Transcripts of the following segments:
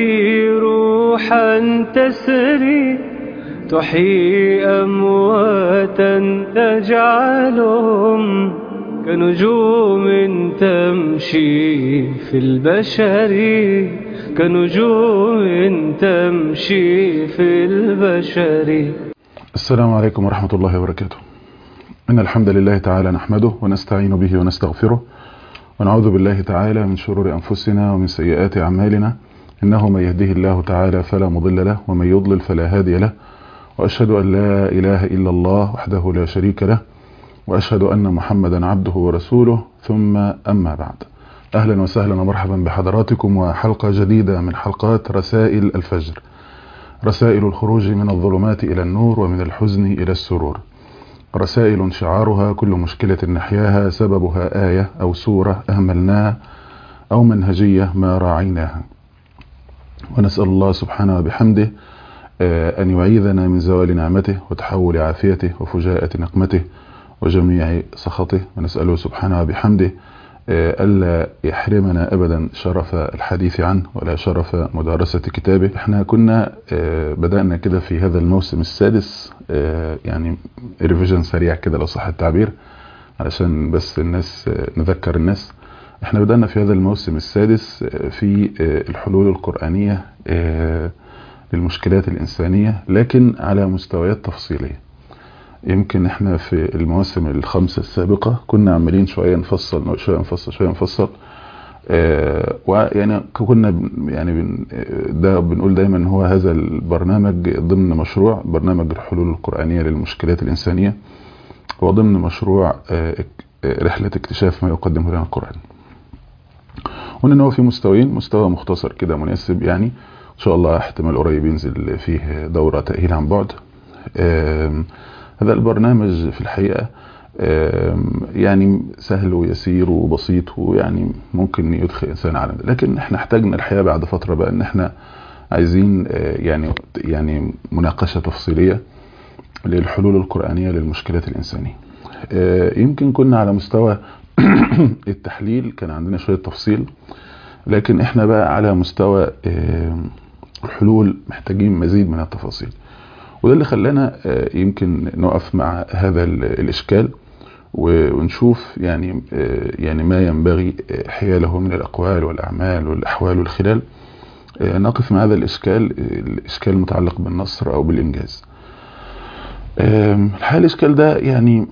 تهدي روحا تسري تحيي أمواتا تجعلهم كنجوم تمشي في البشر كنجوم تمشي في البشر السلام عليكم ورحمة الله وبركاته إن الحمد لله تعالى نحمده ونستعين به ونستغفره ونعوذ بالله تعالى من شرور أنفسنا ومن سيئات أعمالنا إنه من يهده الله تعالى فلا مضل له ومن يضلل فلا هادي له وأشهد أن لا إله إلا الله وحده لا شريك له وأشهد أن محمدا عبده ورسوله ثم أما بعد أهلا وسهلا ومرحبا بحضراتكم وحلقة جديدة من حلقات رسائل الفجر رسائل الخروج من الظلمات إلى النور ومن الحزن إلى السرور رسائل شعارها كل مشكلة نحياها سببها آية أو سورة أهملناها أو منهجية ما راعيناها ونسأل الله سبحانه وبحمده أن يعيذنا من زوال نعمته وتحول عافيته وفجاءة نقمته وجميع سخطه ونسأله سبحانه وبحمده ألا يحرمنا أبدا شرف الحديث عنه ولا شرف مدارسة كتابه احنا كنا بدأنا كده في هذا الموسم السادس يعني ريفيجن سريع كده لو صح التعبير علشان بس الناس نذكر الناس احنا بدأنا في هذا الموسم السادس في الحلول القرآنية للمشكلات الإنسانية لكن على مستويات تفصيلية يمكن احنا في المواسم الخمسة السابقة كنا عمالين شوية نفصل شوية نفصل شوية نفصل اه ويعني كنا يعني بن ده بنقول دايما هو هذا البرنامج ضمن مشروع برنامج الحلول القرآنية للمشكلات الإنسانية وضمن مشروع اه رحلة اكتشاف ما يقدمه لنا القرآن وان هو في مستويين مستوى مختصر كده مناسب يعني ان شاء الله احتمال قريب ينزل فيه دورة تأهيل عن بعد اه هذا البرنامج في الحقيقة يعني سهل ويسير وبسيط ويعني ممكن يدخل إنسان على ده لكن احنا احتاجنا الحقيقة بعد فترة بقى ان احنا عايزين يعني يعني مناقشة تفصيلية للحلول القرآنية للمشكلات الإنسانية يمكن كنا على مستوى التحليل كان عندنا شوية تفصيل لكن احنا بقى على مستوى الحلول محتاجين مزيد من التفاصيل وده اللي خلانا يمكن نقف مع هذا الإشكال ونشوف يعني يعني ما ينبغي حياله من الأقوال والأعمال والأحوال والخلال نقف مع هذا الإشكال الإشكال المتعلق بالنصر أو بالإنجاز الحقيقة الإشكال ده يعني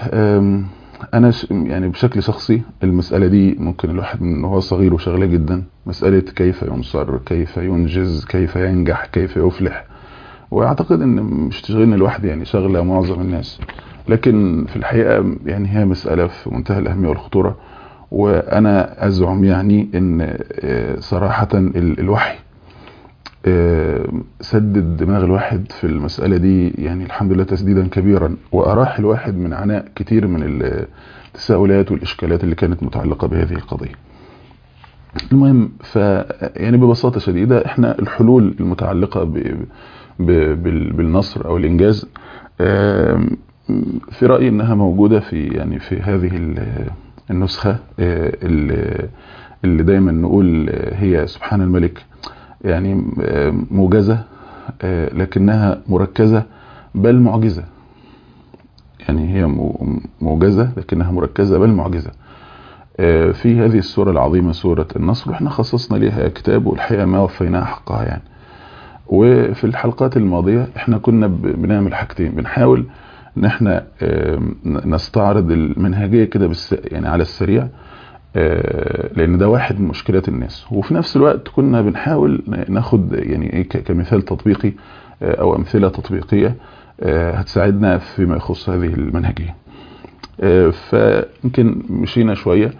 أنا يعني بشكل شخصي المسألة دي ممكن الواحد من هو صغير وشغلة جدا مسألة كيف ينصر كيف ينجز كيف ينجح كيف يفلح واعتقد ان مش تشغلني لوحدي يعني شغله معظم الناس لكن في الحقيقه يعني هي مساله في منتهى الاهميه والخطوره وانا ازعم يعني ان صراحه الوحي سدد دماغ الواحد في المساله دي يعني الحمد لله تسديدا كبيرا واراح الواحد من عناء كتير من التساؤلات والاشكالات اللي كانت متعلقه بهذه القضيه المهم ف يعني ببساطه شديده احنا الحلول المتعلقه ب بالنصر او الانجاز في رايي انها موجوده في يعني في هذه النسخه اللي دايما نقول هي سبحان الملك يعني موجزه لكنها مركزه بل معجزه يعني هي موجزه لكنها مركزه بل معجزه في هذه السوره العظيمه سوره النصر واحنا خصصنا ليها كتاب والحقيقه ما وفيناها حقها يعني وفي الحلقات الماضية احنا كنا بنعمل حاجتين بنحاول ان احنا نستعرض المنهجية كده بس يعني على السريع لان ده واحد من مشكلات الناس وفي نفس الوقت كنا بنحاول ناخد يعني كمثال تطبيقي او امثلة تطبيقية هتساعدنا فيما يخص هذه المنهجية فيمكن مشينا شوية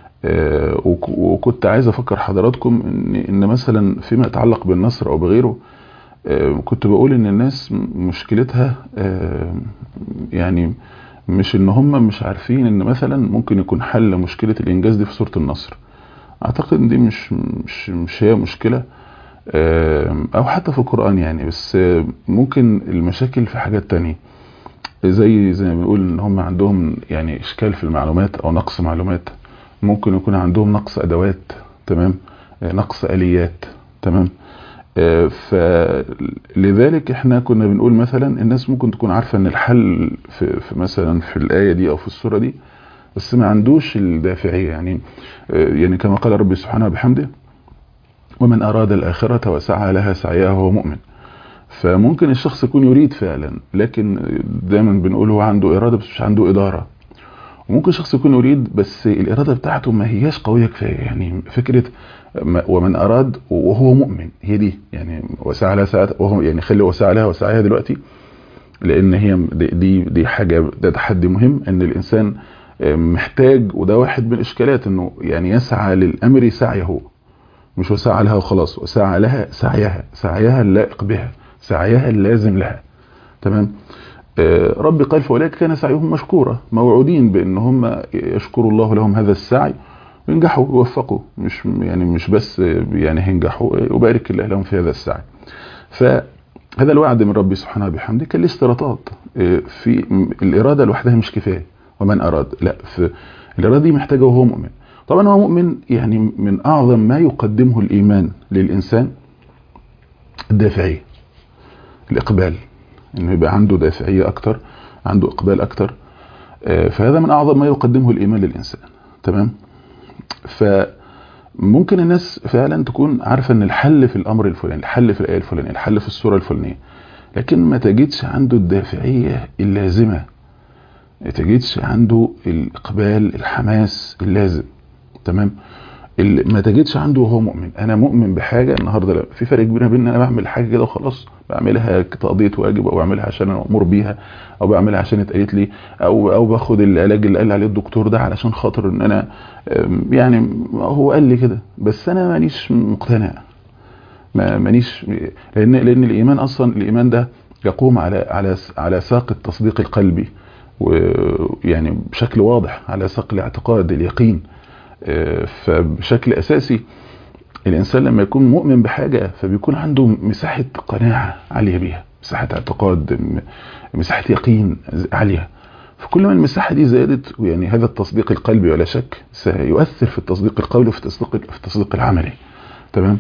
وكنت عايز افكر حضراتكم ان ان مثلا فيما يتعلق بالنصر او بغيره كنت بقول ان الناس مشكلتها يعني مش ان هم مش عارفين ان مثلا ممكن يكون حل مشكلة الانجاز دي في سورة النصر اعتقد ان دي مش مش مش هي مشكلة او حتى في القرآن يعني بس ممكن المشاكل في حاجات تانية زي زي ما بنقول ان هم عندهم يعني اشكال في المعلومات او نقص معلومات ممكن يكون عندهم نقص ادوات تمام نقص اليات تمام فلذلك احنا كنا بنقول مثلا الناس ممكن تكون عارفة ان الحل في, في مثلا في الآية دي او في السورة دي بس ما عندوش الدافعية يعني يعني كما قال ربي سبحانه بحمده ومن أراد الآخرة وسعى لها سعيها وهو مؤمن فممكن الشخص يكون يريد فعلا لكن دايما بنقول هو عنده إرادة بس مش عنده إدارة وممكن شخص يكون يريد بس الإرادة بتاعته ما هياش قوية كفاية يعني فكرة ومن أراد وهو مؤمن هي دي يعني وسعى لها ساعة وهو يعني خلي وسعى لها وسعيها دلوقتي لأن هي دي دي حاجة ده تحدي مهم إن الإنسان محتاج وده واحد من الإشكالات إنه يعني يسعى للأمر سعيه مش وسعى لها وخلاص وسعى لها سعيها سعيها اللائق بها سعيها اللازم لها تمام ربي قال فأولئك كان سعيهم مشكورا موعودين بأن هم يشكروا الله لهم هذا السعي وينجحوا ويوفقوا مش يعني مش بس يعني هينجحوا وبارك الله لهم في هذا السعي فهذا الوعد من ربي سبحانه بحمده كان له اشتراطات في الإرادة لوحدها مش كفاية ومن أراد لا في الإرادة دي محتاجة وهو مؤمن طبعا هو مؤمن يعني من أعظم ما يقدمه الإيمان للإنسان الدافعية الإقبال انه يبقى عنده دافعية اكتر عنده اقبال اكتر فهذا من اعظم ما يقدمه الايمان للانسان تمام فممكن الناس فعلا تكون عارفة ان الحل في الامر الفلاني الحل في الايه الفلانيه الحل في الصورة الفلانية لكن ما تجدش عنده الدافعية اللازمة ما تجدش عنده الاقبال الحماس اللازم تمام ما تجدش عنده وهو مؤمن انا مؤمن بحاجة النهاردة لا في فرق كبير بين انا بعمل حاجة كده وخلاص بعملها كتقضية واجب او بعملها عشان انا امور بيها او بعملها عشان اتقالت لي او او باخد العلاج اللي قال عليه الدكتور ده علشان خاطر ان انا يعني هو قال لي كده بس انا مانيش مقتنع ما مانيش لان لان الايمان اصلا الايمان ده يقوم على على على ساق التصديق القلبي ويعني بشكل واضح على ساق الاعتقاد اليقين فبشكل اساسي الانسان لما يكون مؤمن بحاجة فبيكون عنده مساحة قناعة عالية بيها مساحة اعتقاد مساحة يقين عالية فكل ما المساحة دي زادت يعني هذا التصديق القلبي ولا شك سيؤثر في التصديق القولي وفي التصديق في التصديق العملي تمام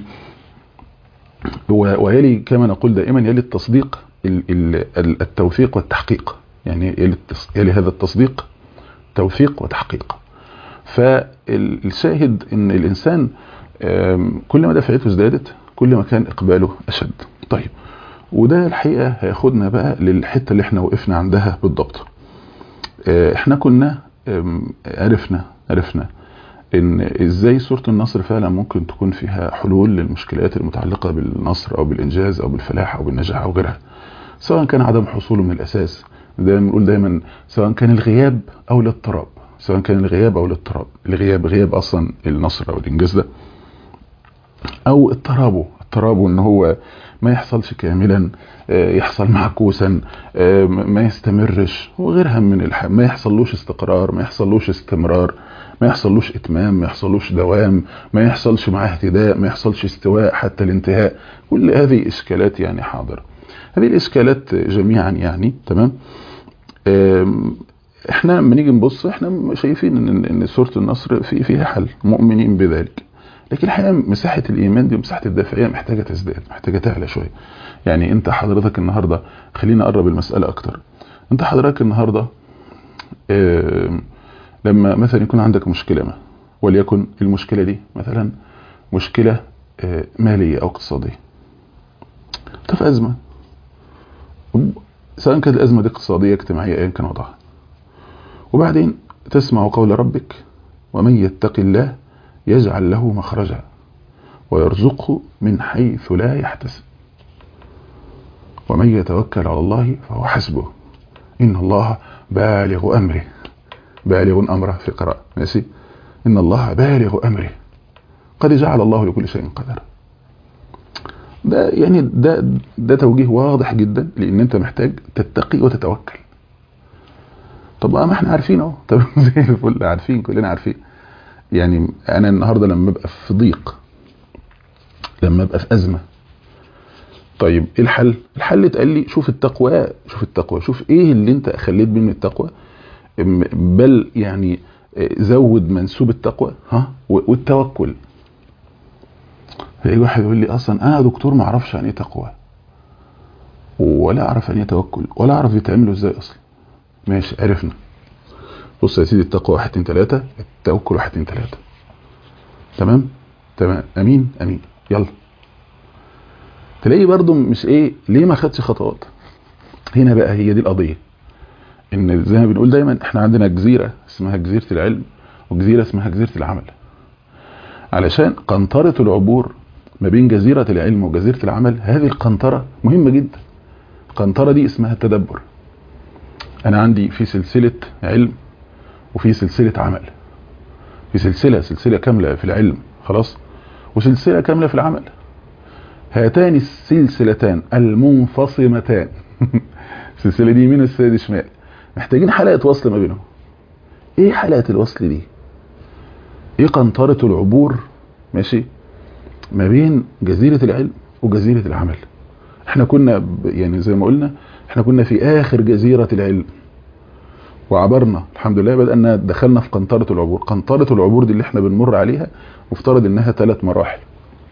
ويلي كما نقول دائما يلي التصديق التوثيق والتحقيق يعني يلي, يلي هذا التصديق توثيق وتحقيق فالشاهد ان الانسان كل ما دفعته ازدادت كل ما كان اقباله اشد طيب وده الحقيقة هياخدنا بقى للحتة اللي احنا وقفنا عندها بالضبط احنا كنا عرفنا عرفنا ان ازاي سورة النصر فعلا ممكن تكون فيها حلول للمشكلات المتعلقة بالنصر او بالانجاز او بالفلاح او بالنجاح او غيرها سواء كان عدم حصوله من الاساس دايما نقول دايما سواء كان الغياب او الاضطراب سواء كان الغياب او الاضطراب الغياب غياب اصلا النصر او الانجاز ده او اضطرابه اضطرابه ان هو ما يحصلش كاملا يحصل معكوسا ما يستمرش وغيرها من الح... ما يحصلوش استقرار ما يحصلوش استمرار ما يحصلوش اتمام ما يحصلوش دوام ما يحصلش معاه اهتداء ما يحصلش استواء حتى الانتهاء كل هذه اشكالات يعني حاضرة هذه الاشكالات جميعا يعني تمام احنا لما نيجي نبص احنا شايفين ان ان سوره النصر في فيها حل مؤمنين بذلك لكن الحقيقه مساحه الايمان دي ومساحه الدافعيه محتاجه تزداد محتاجه تعلى شويه يعني انت حضرتك النهارده خلينا اقرب المساله اكتر انت حضرتك النهارده اه لما مثلا يكون عندك مشكله ما وليكن المشكله دي مثلا مشكله اه ماليه او اقتصاديه انت في ازمه سواء كانت الازمه دي اقتصاديه اجتماعيه ايا كان وضعها وبعدين تسمع قول ربك ومن يتق الله يجعل له مخرجا ويرزقه من حيث لا يحتسب ومن يتوكل على الله فهو حسبه إن الله بالغ أمره بالغ أمره في قراءة ماشي إن الله بالغ أمره قد جعل الله لكل شيء قدر ده يعني ده ده توجيه واضح جدا لأن أنت محتاج تتقي وتتوكل طب ما احنا عارفين اهو طب زي الفل عارفين كلنا عارفين يعني انا النهارده لما ابقى في ضيق لما ابقى في ازمه طيب ايه الحل الحل اتقال لي شوف التقوى شوف التقوى شوف ايه اللي انت خليت بيه من التقوى بل يعني زود منسوب التقوى ها والتوكل فيجي واحد يقول لي اصلا انا دكتور ما اعرفش يعني ايه تقوى ولا اعرف يعني ايه توكل ولا اعرف بيتعملوا ازاي اصلا ماشي عرفنا بص يا سيدي التقوى واحد اتنين تلاته التوكل واحد اتنين تلاته تمام تمام امين امين يلا تلاقي برضو مش ايه ليه ما خدش خطوات هنا بقى هي دي القضيه ان زي ما بنقول دايما احنا عندنا جزيره اسمها جزيره العلم وجزيره اسمها جزيره العمل علشان قنطره العبور ما بين جزيره العلم وجزيره العمل هذه القنطره مهمه جدا القنطره دي اسمها التدبر انا عندي في سلسله علم وفي سلسله عمل في سلسله سلسله كامله في العلم خلاص وسلسله كامله في العمل هاتان السلسلتان المنفصمتان السلسله دي يمين والسلسله دي شمال محتاجين حلقه وصل ما بينهم ايه حلقه الوصل دي ايه قنطره العبور ماشي ما بين جزيره العلم وجزيره العمل احنا كنا ب- يعني زي ما قلنا احنا كنا في اخر جزيره العلم وعبرنا الحمد لله بدأنا دخلنا في قنطرة العبور قنطرة العبور دي اللي احنا بنمر عليها مفترض انها ثلاث مراحل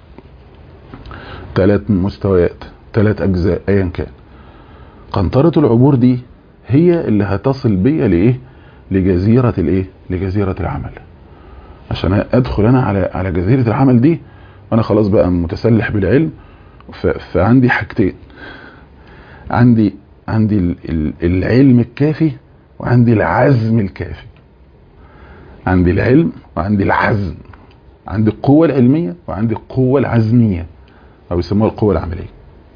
ثلاث مستويات ثلاث اجزاء ايا كان قنطرة العبور دي هي اللي هتصل بيا لايه لجزيرة الايه لجزيرة العمل عشان ادخل انا على على جزيرة العمل دي وانا خلاص بقى متسلح بالعلم ف- فعندي حاجتين عندي عندي ال- ال- العلم الكافي وعندي العزم الكافي عندي العلم وعندي العزم عندي القوة العلمية وعندي القوة العزمية أو يسموها القوة العملية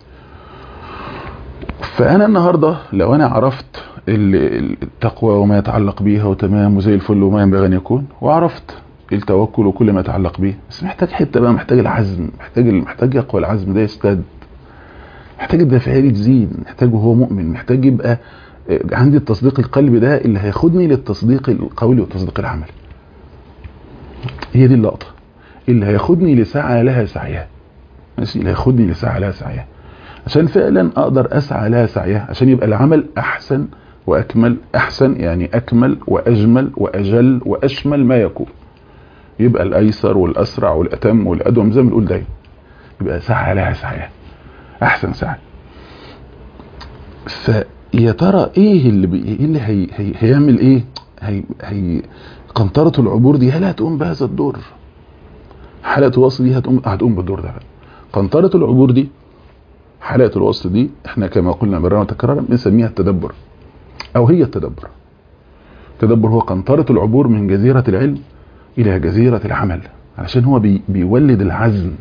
فأنا النهاردة لو أنا عرفت ال- التقوى وما يتعلق بيها وتمام وزي الفل وما ينبغي أن يكون وعرفت التوكل وكل ما يتعلق به بس محتاج حتة بقى محتاج العزم محتاج محتاج يقوى العزم ده يزداد محتاج الدافعية دي تزيد محتاج وهو مؤمن محتاج يبقى عندي التصديق القلبي ده اللي هياخدني للتصديق القولي والتصديق العملي هي دي اللقطة اللي هياخدني لسعى لها سعيها ماشي اللي هياخدني لسعى لها سعيها عشان فعلا اقدر اسعى لها سعيها عشان يبقى العمل احسن واكمل احسن يعني اكمل واجمل واجل واشمل ما يكون يبقى الايسر والاسرع والاتم والادوم زي ما بنقول دايما يبقى سعى لها سعيها احسن سعي فيا ترى ايه اللي بي... ايه اللي هي... هي... هيعمل ايه هي... هي... قنطرة العبور دي هل هتقوم بهذا الدور حلقة الوصل دي هتقوم هتقوم بالدور ده بقى قنطرة العبور دي حلقة الوصل دي احنا كما قلنا مرة وتكرارا بنسميها التدبر او هي التدبر التدبر هو قنطرة العبور من جزيرة العلم الى جزيرة العمل علشان هو بي... بيولد العزم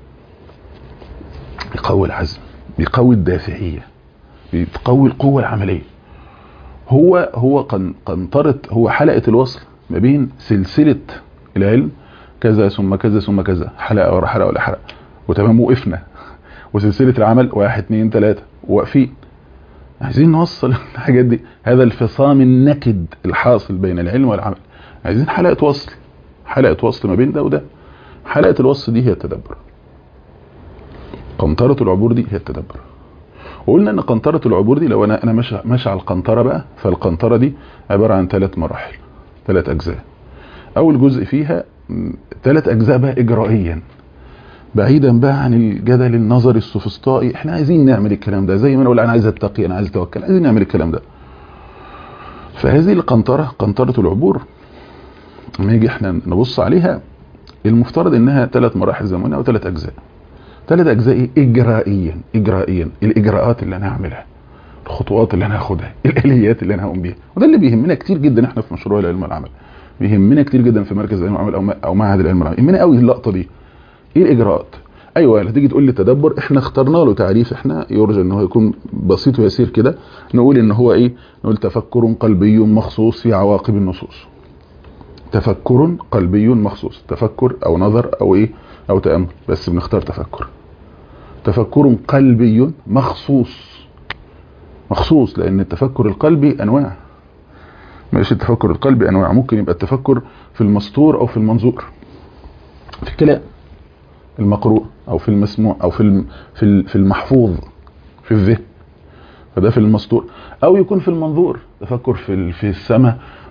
بيقوي العزم بيقوي الدافعية بيقوي القوة العملية هو هو قن- قنطرة هو حلقة الوصل ما بين سلسلة العلم كذا ثم كذا ثم كذا حلقة ورا حلقة ولا حلقة وتمام وقفنا وسلسلة العمل واحد اتنين تلاتة واقفين عايزين نوصل الحاجات دي هذا الفصام النكد الحاصل بين العلم والعمل عايزين حلقة وصل حلقة وصل ما بين ده وده حلقة الوصل دي هي التدبر قنطرة العبور دي هي التدبر وقلنا ان قنطرة العبور دي لو انا انا ماشي ماشي على القنطرة بقى فالقنطرة دي عبارة عن ثلاث مراحل ثلاث اجزاء اول جزء فيها ثلاث اجزاء بقى اجرائيا بعيدا بقى عن الجدل النظري السوفسطائي احنا عايزين نعمل الكلام ده زي ما انا اقول انا عايز اتقي انا عايز اتوكل عايزين نعمل الكلام ده فهذه القنطرة قنطرة العبور لما يجي احنا نبص عليها المفترض انها ثلاث مراحل زي ما قلنا او ثلاث اجزاء ثلاث اجزاء إيه؟ اجرائيا اجرائيا الاجراءات اللي انا هعملها الخطوات اللي انا هاخدها الاليات اللي انا هقوم بيها وده اللي بيهمنا كتير جدا احنا في مشروع العلم والعمل بيهمنا كتير جدا في مركز العلم والعمل او م- او معهد العلم والعمل يهمنا قوي اللقطه دي ايه الاجراءات ايوه لما تيجي تقول لي تدبر احنا اخترنا له تعريف احنا يرجى ان هو يكون بسيط ويسير كده نقول ان هو ايه نقول تفكر قلبي مخصوص في عواقب النصوص تفكر قلبي مخصوص تفكر او نظر او ايه او تامل بس بنختار تفكر تفكر قلبي مخصوص مخصوص لان التفكر القلبي انواع ماشي التفكر القلبي انواع ممكن يبقى التفكر في المسطور او في المنظور في الكلام المقروء او في المسموع او في الم- في ال- في المحفوظ في الذهن فده في المسطور او يكون في المنظور تفكر في ال- في السماء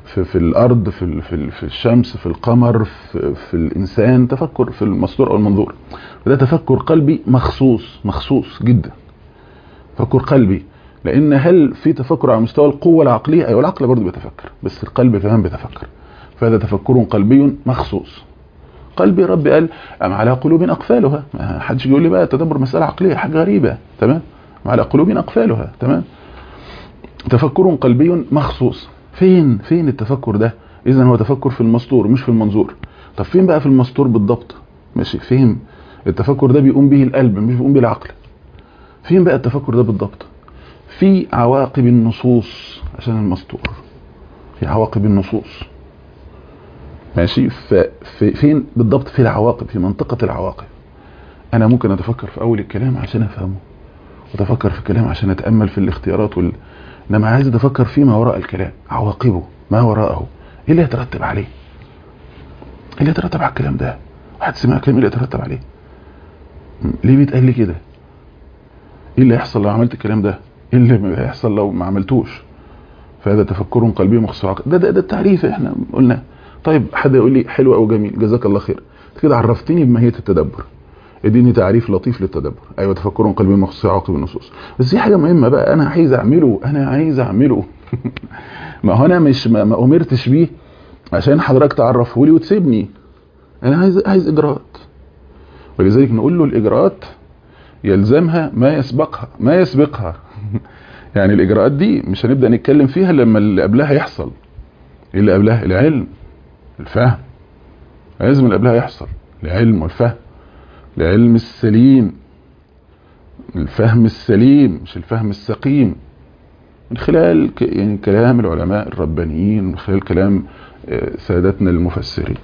في, في الارض في, ال- في, ال- في الشمس في القمر في, في الانسان تفكر في المستور او المنظور وده تفكر قلبي مخصوص مخصوص جدا تفكر قلبي لان هل في تفكر على مستوى القوه العقليه ايوه العقل برضه بيتفكر بس القلب كمان بيتفكر فهذا تفكر قلبي مخصوص قلبي ربي قال ام على قلوب اقفالها ما حدش يقول لي بقى التدبر مساله عقليه حاجه غريبه تمام أم على قلوب اقفالها تمام تفكر قلبي مخصوص فين فين التفكر ده اذا هو تفكر في المسطور مش في المنظور طب فين بقى في المسطور بالضبط ماشي فين التفكر ده بيقوم به القلب مش بيقوم به العقل فين بقى التفكر ده بالضبط في عواقب النصوص عشان المسطور في عواقب النصوص ماشي في فين بالضبط في العواقب في منطقة العواقب انا ممكن اتفكر في اول الكلام عشان افهمه واتفكر في الكلام عشان اتامل في الاختيارات وال... انما عايز اتفكر فيما وراء الكلام عواقبه ما وراءه ايه اللي يترتب عليه ايه اللي يترتب على الكلام ده واحد سمع كلام ايه اللي يترتب عليه م- ليه بيتقال لي كده ايه اللي هيحصل لو عملت الكلام ده ايه اللي هيحصل لو ما عملتوش فهذا تفكر قلبي مخصوص عقل. ده, ده ده التعريف احنا قلنا طيب حد يقول لي حلو او جميل جزاك الله خير أنت كده عرفتني بماهيه التدبر اديني تعريف لطيف للتدبر ايوه تفكر قلبي مخصوص عواقب النصوص بس دي حاجه مهمه بقى انا عايز اعمله انا عايز اعمله ما هو انا مش ما, ما امرتش بيه عشان حضرتك تعرفه لي وتسيبني انا عايز عايز اجراءات ولذلك نقول له الاجراءات يلزمها ما يسبقها ما يسبقها يعني الاجراءات دي مش هنبدا نتكلم فيها لما اللي قبلها يحصل ايه اللي قبلها العلم الفهم لازم اللي قبلها يحصل العلم والفهم العلم السليم الفهم السليم مش الفهم السقيم من خلال ك- يعني كلام العلماء الربانيين من خلال كلام آه، سادتنا المفسرين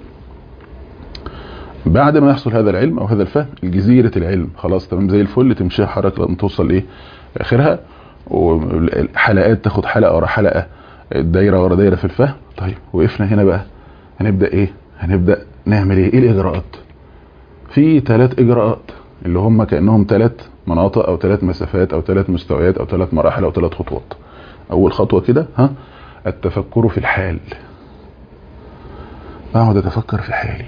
بعد ما يحصل هذا العلم او هذا الفهم الجزيرة العلم خلاص تمام زي الفل تمشيها حركة لما توصل ايه اخرها وحلقات تاخد حلقة ورا حلقة دايرة ورا دايرة في الفهم طيب وقفنا هنا بقى هنبدأ ايه هنبدأ نعمل ايه ايه الاجراءات في ثلاث اجراءات اللي هم كانهم ثلاث مناطق او ثلاث مسافات او ثلاث مستويات او ثلاث مراحل او ثلاث خطوات اول خطوه كده ها التفكر في الحال اقعد اتفكر في حالي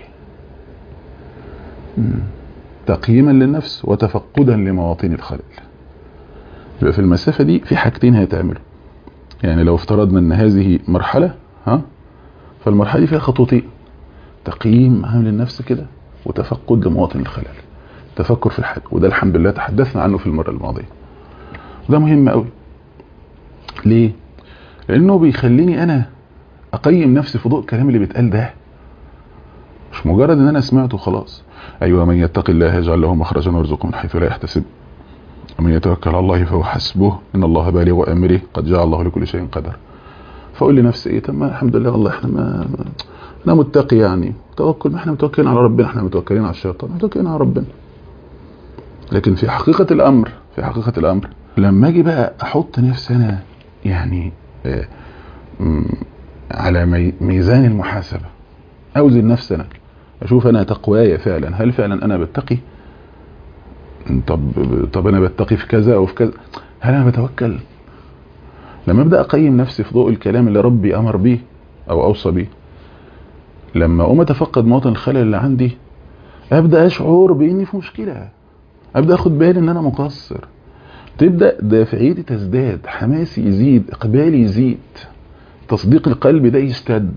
مم. تقييما للنفس وتفقدا لمواطن الخلل يبقى في المسافه دي في حاجتين هيتعملوا يعني لو افترضنا ان هذه مرحله ها فالمرحله دي فيها خطوتين تقييم عامل النفس كده وتفقد لمواطن الخلل تفكر في الحال وده الحمد لله تحدثنا عنه في المرة الماضية وده مهم قوي ليه لانه بيخليني انا اقيم نفسي في ضوء الكلام اللي بيتقال ده مش مجرد ان انا سمعته خلاص ايوه من يتق الله يجعل له مخرجا ويرزقه من حيث لا يحتسب ومن يتوكل على الله فهو حسبه ان الله بالغ امره قد جعل الله لكل شيء قدر فاقول لنفسي ايه طب ما الحمد لله والله احنا ما ما- انا متقي يعني توكل ما احنا متوكلين على ربنا احنا متوكلين على الشيطان متوكلين على ربنا لكن في حقيقة الامر في حقيقة الامر لما اجي بقى احط نفسي انا يعني آه، م، على مي- ميزان المحاسبة اوزن نفسي انا اشوف انا تقوايا فعلا هل فعلا انا بتقي طب طب انا بتقي في كذا او في كذا هل انا بتوكل لما ابدا اقيم نفسي في ضوء الكلام اللي ربي امر بيه او اوصى بيه لما اقوم اتفقد مواطن الخلل اللي عندي ابدا اشعر باني في مشكله ابدا اخد بالي ان انا مقصر تبدا دافعيتي تزداد حماسي يزيد اقبالي يزيد تصديق القلب ده يشتد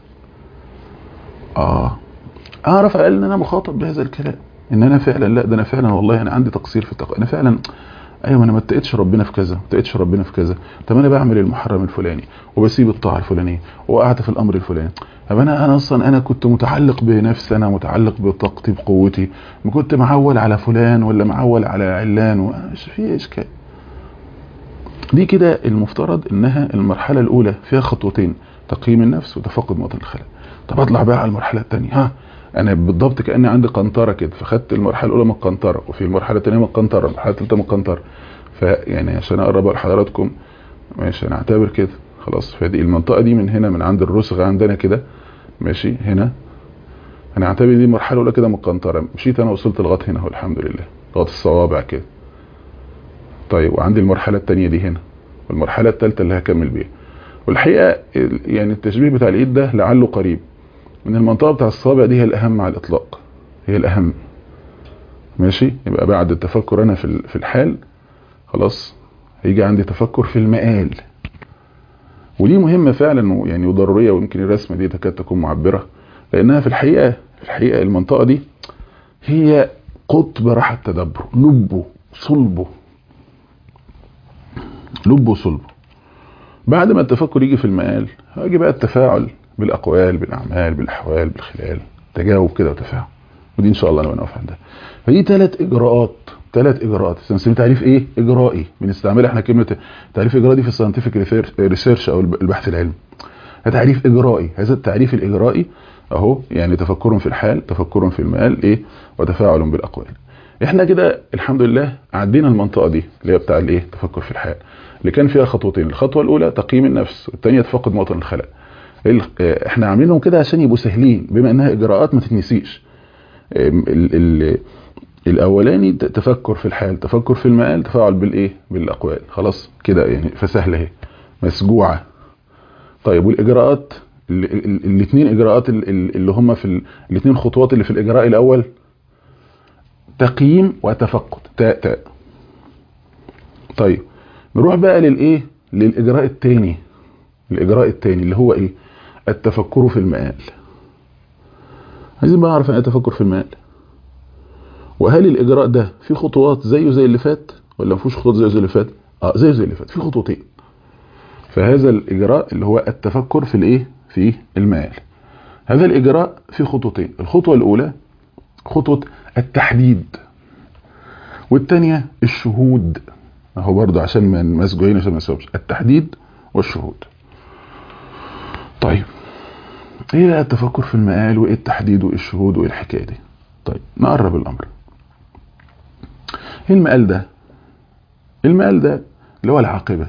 اه اعرف على ان انا مخاطب بهذا الكلام ان انا فعلا لا ده انا فعلا والله انا عندي تقصير في التقوى انا فعلا ايوه انا ما اتقيتش ربنا في كذا ما اتقيتش ربنا في كذا طب انا بعمل المحرم الفلاني وبسيب الطاعه الفلانيه وقعت في الامر الفلاني طب انا انا اصلا انا كنت متعلق بنفسي انا متعلق بطاقتي بقوتي ما كنت معول على فلان ولا معول على علان ومش في اشكال دي كده المفترض انها المرحله الاولى فيها خطوتين تقييم النفس وتفقد مواطن الخلل طب اطلع بقى على المرحله الثانيه ها انا بالضبط كاني عندي قنطره كده فخدت المرحله الاولى من القنطره وفي المرحله الثانيه من القنطره المرحله الثالثه من القنطره فيعني عشان اقرب لحضراتكم ماشي انا اعتبر كده خلاص فدي المنطقه دي من هنا من عند الرسغ عندنا كده ماشي هنا انا اعتبر دي المرحله الاولى كده من القنطره مشيت انا وصلت لغايه هنا اهو الحمد لله لغايه الصوابع كده طيب وعندي المرحله الثانيه دي هنا والمرحله الثالثه اللي هكمل بيها والحقيقة ال- يعني التشبيه بتاع الايد ده لعله قريب ان المنطقة بتاع الصابع دي هي الاهم على الاطلاق هي الاهم ماشي يبقى بعد التفكر انا في ال- في الحال خلاص هيجي عندي تفكر في المقال ودي مهمة فعلا و- يعني وضرورية ويمكن الرسمة دي تكاد تكون معبرة لانها في الحقيقة في الحقيقة المنطقة دي هي قطب راحة التدبر لبه صلبه لبه صلبه بعد ما التفكر يجي في المقال هيجي بقى التفاعل بالاقوال بالاعمال بالاحوال بالخلال تجاوب كده وتفاعل ودي ان شاء الله انا بنقف عندها فدي ثلاث اجراءات ثلاث اجراءات بنسميه تعريف ايه اجرائي بنستعملها احنا كلمه تعريف اجرائي دي في الساينتفك ريسيرش او البحث العلمي ده تعريف اجرائي هذا التعريف الاجرائي اهو يعني تفكر في الحال تفكر في المقال ايه وتفاعل بالاقوال احنا كده الحمد لله عدينا المنطقه دي اللي هي بتاع الايه تفكر في الحال اللي كان فيها خطوتين الخطوه الاولى تقييم النفس والثانيه تفقد موطن الخلق ال- آه، احنا عاملينهم كده عشان يبقوا سهلين بما انها اجراءات ما تتنسيش آم، ال ال الاولاني ت- تفكر في الحال تفكر في المقال تفاعل بالايه بالاقوال خلاص كده يعني فسهله اهي مسجوعه طيب والاجراءات الاثنين اجراءات ال- ال- اللي هم في الاثنين خطوات اللي في الاجراء الاول تقييم وتفقد تاء تاء طيب نروح بقى للايه للاجراء الثاني الاجراء الثاني اللي هو ايه التفكر في المقال عايزين بقى نعرف يعني ايه التفكر في المقال وهل الاجراء ده فيه خطوات زيه زي اللي فات ولا ما فيهوش خطوات زيه زي اللي فات اه زيه زي اللي فات في خطوتين فهذا الاجراء اللي هو التفكر في الايه في المقال هذا الاجراء فيه خطوتين الخطوه الاولى خطوه التحديد والثانيه الشهود اهو برضه عشان ما مسجوعين عشان ما نسوبش التحديد والشهود طيب ايه بقى التفكر في المقال وايه التحديد وايه الشهود وايه الحكايه دي طيب نقرب الامر ايه المقال ده المقال ده اللي هو العاقبه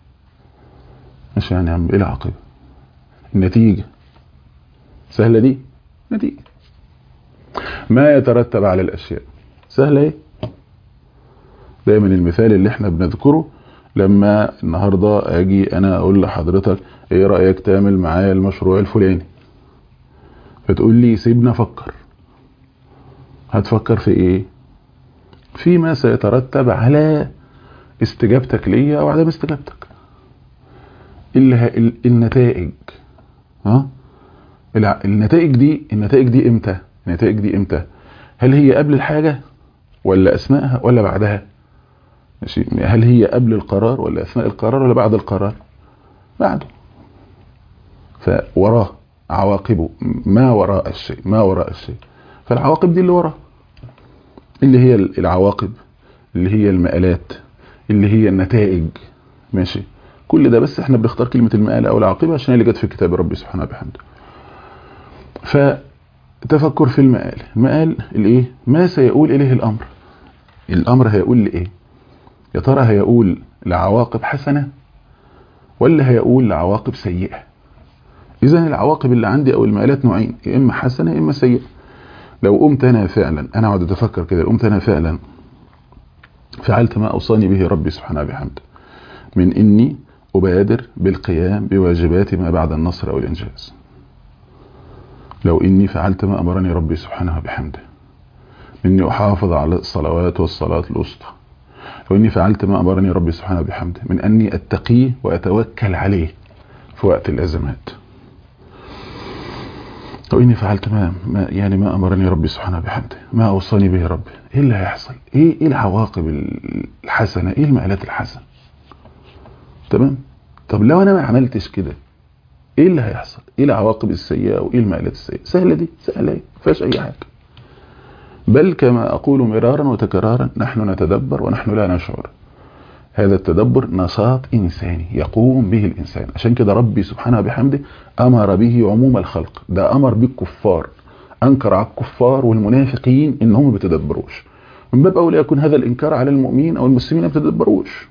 مش يعني يا عم ايه العاقبه النتيجه سهله دي نتيجه ما يترتب على الاشياء سهله ايه دايما المثال اللي احنا بنذكره لما النهارده اجي انا اقول لحضرتك ايه رايك تعمل معايا المشروع الفلاني فتقول لي سيبنا افكر هتفكر في ايه فيما سيترتب على استجابتك ليا او عدم استجابتك اللي ال- النتائج ها الع- النتائج دي النتائج دي امتى النتائج دي امتى هل هي قبل الحاجة ولا اثناءها ولا بعدها ماشي هل هي قبل القرار ولا اثناء القرار ولا بعد القرار بعده فوراه عواقبه ما وراء الشيء ما وراء الشيء فالعواقب دي اللي وراه اللي هي العواقب اللي هي المآلات اللي هي النتائج ماشي كل ده بس احنا بنختار كلمة المآل او العاقبة عشان اللي جت في كتاب ربي سبحانه وبحمده فتفكر في المآل المآل الايه ما سيقول اليه الامر الامر هيقول لايه يا ترى هيقول لعواقب حسنة ولا هيقول لعواقب سيئة اذا العواقب اللي عندي او المآلات نوعين يا اما حسنة يا اما سيئة لو قمت انا فعلا انا اقعد اتفكر كده قمت انا فعلا فعلت ما اوصاني به ربي سبحانه وبحمده من اني ابادر بالقيام بواجبات ما بعد النصر او الانجاز لو اني فعلت ما امرني ربي سبحانه وبحمده اني احافظ على الصلوات والصلاة الوسطى لو اني فعلت ما امرني ربي سبحانه وبحمده من اني اتقيه واتوكل عليه في وقت الازمات لو اني فعلت ما, ما يعني ما امرني ربي سبحانه وبحمده ما اوصاني به ربي ايه اللي هيحصل ايه ايه العواقب الحسنه ايه المآلات الحسنه تمام طب لو انا ما عملتش كده ايه اللي هيحصل ايه العواقب السيئه وايه المآلات السيئه سهله دي سهله ايه فيهاش اي حاجه بل كما اقول مرارا وتكرارا نحن نتدبر ونحن لا نشعر هذا التدبر نشاط إنساني يقوم به الإنسان عشان كده ربي سبحانه وبحمده أمر به عموم الخلق ده أمر بالكفار أنكر على الكفار والمنافقين إنهم ما بيتدبروش من باب أولى يكون هذا الإنكار على المؤمنين أو المسلمين ما بيتدبروش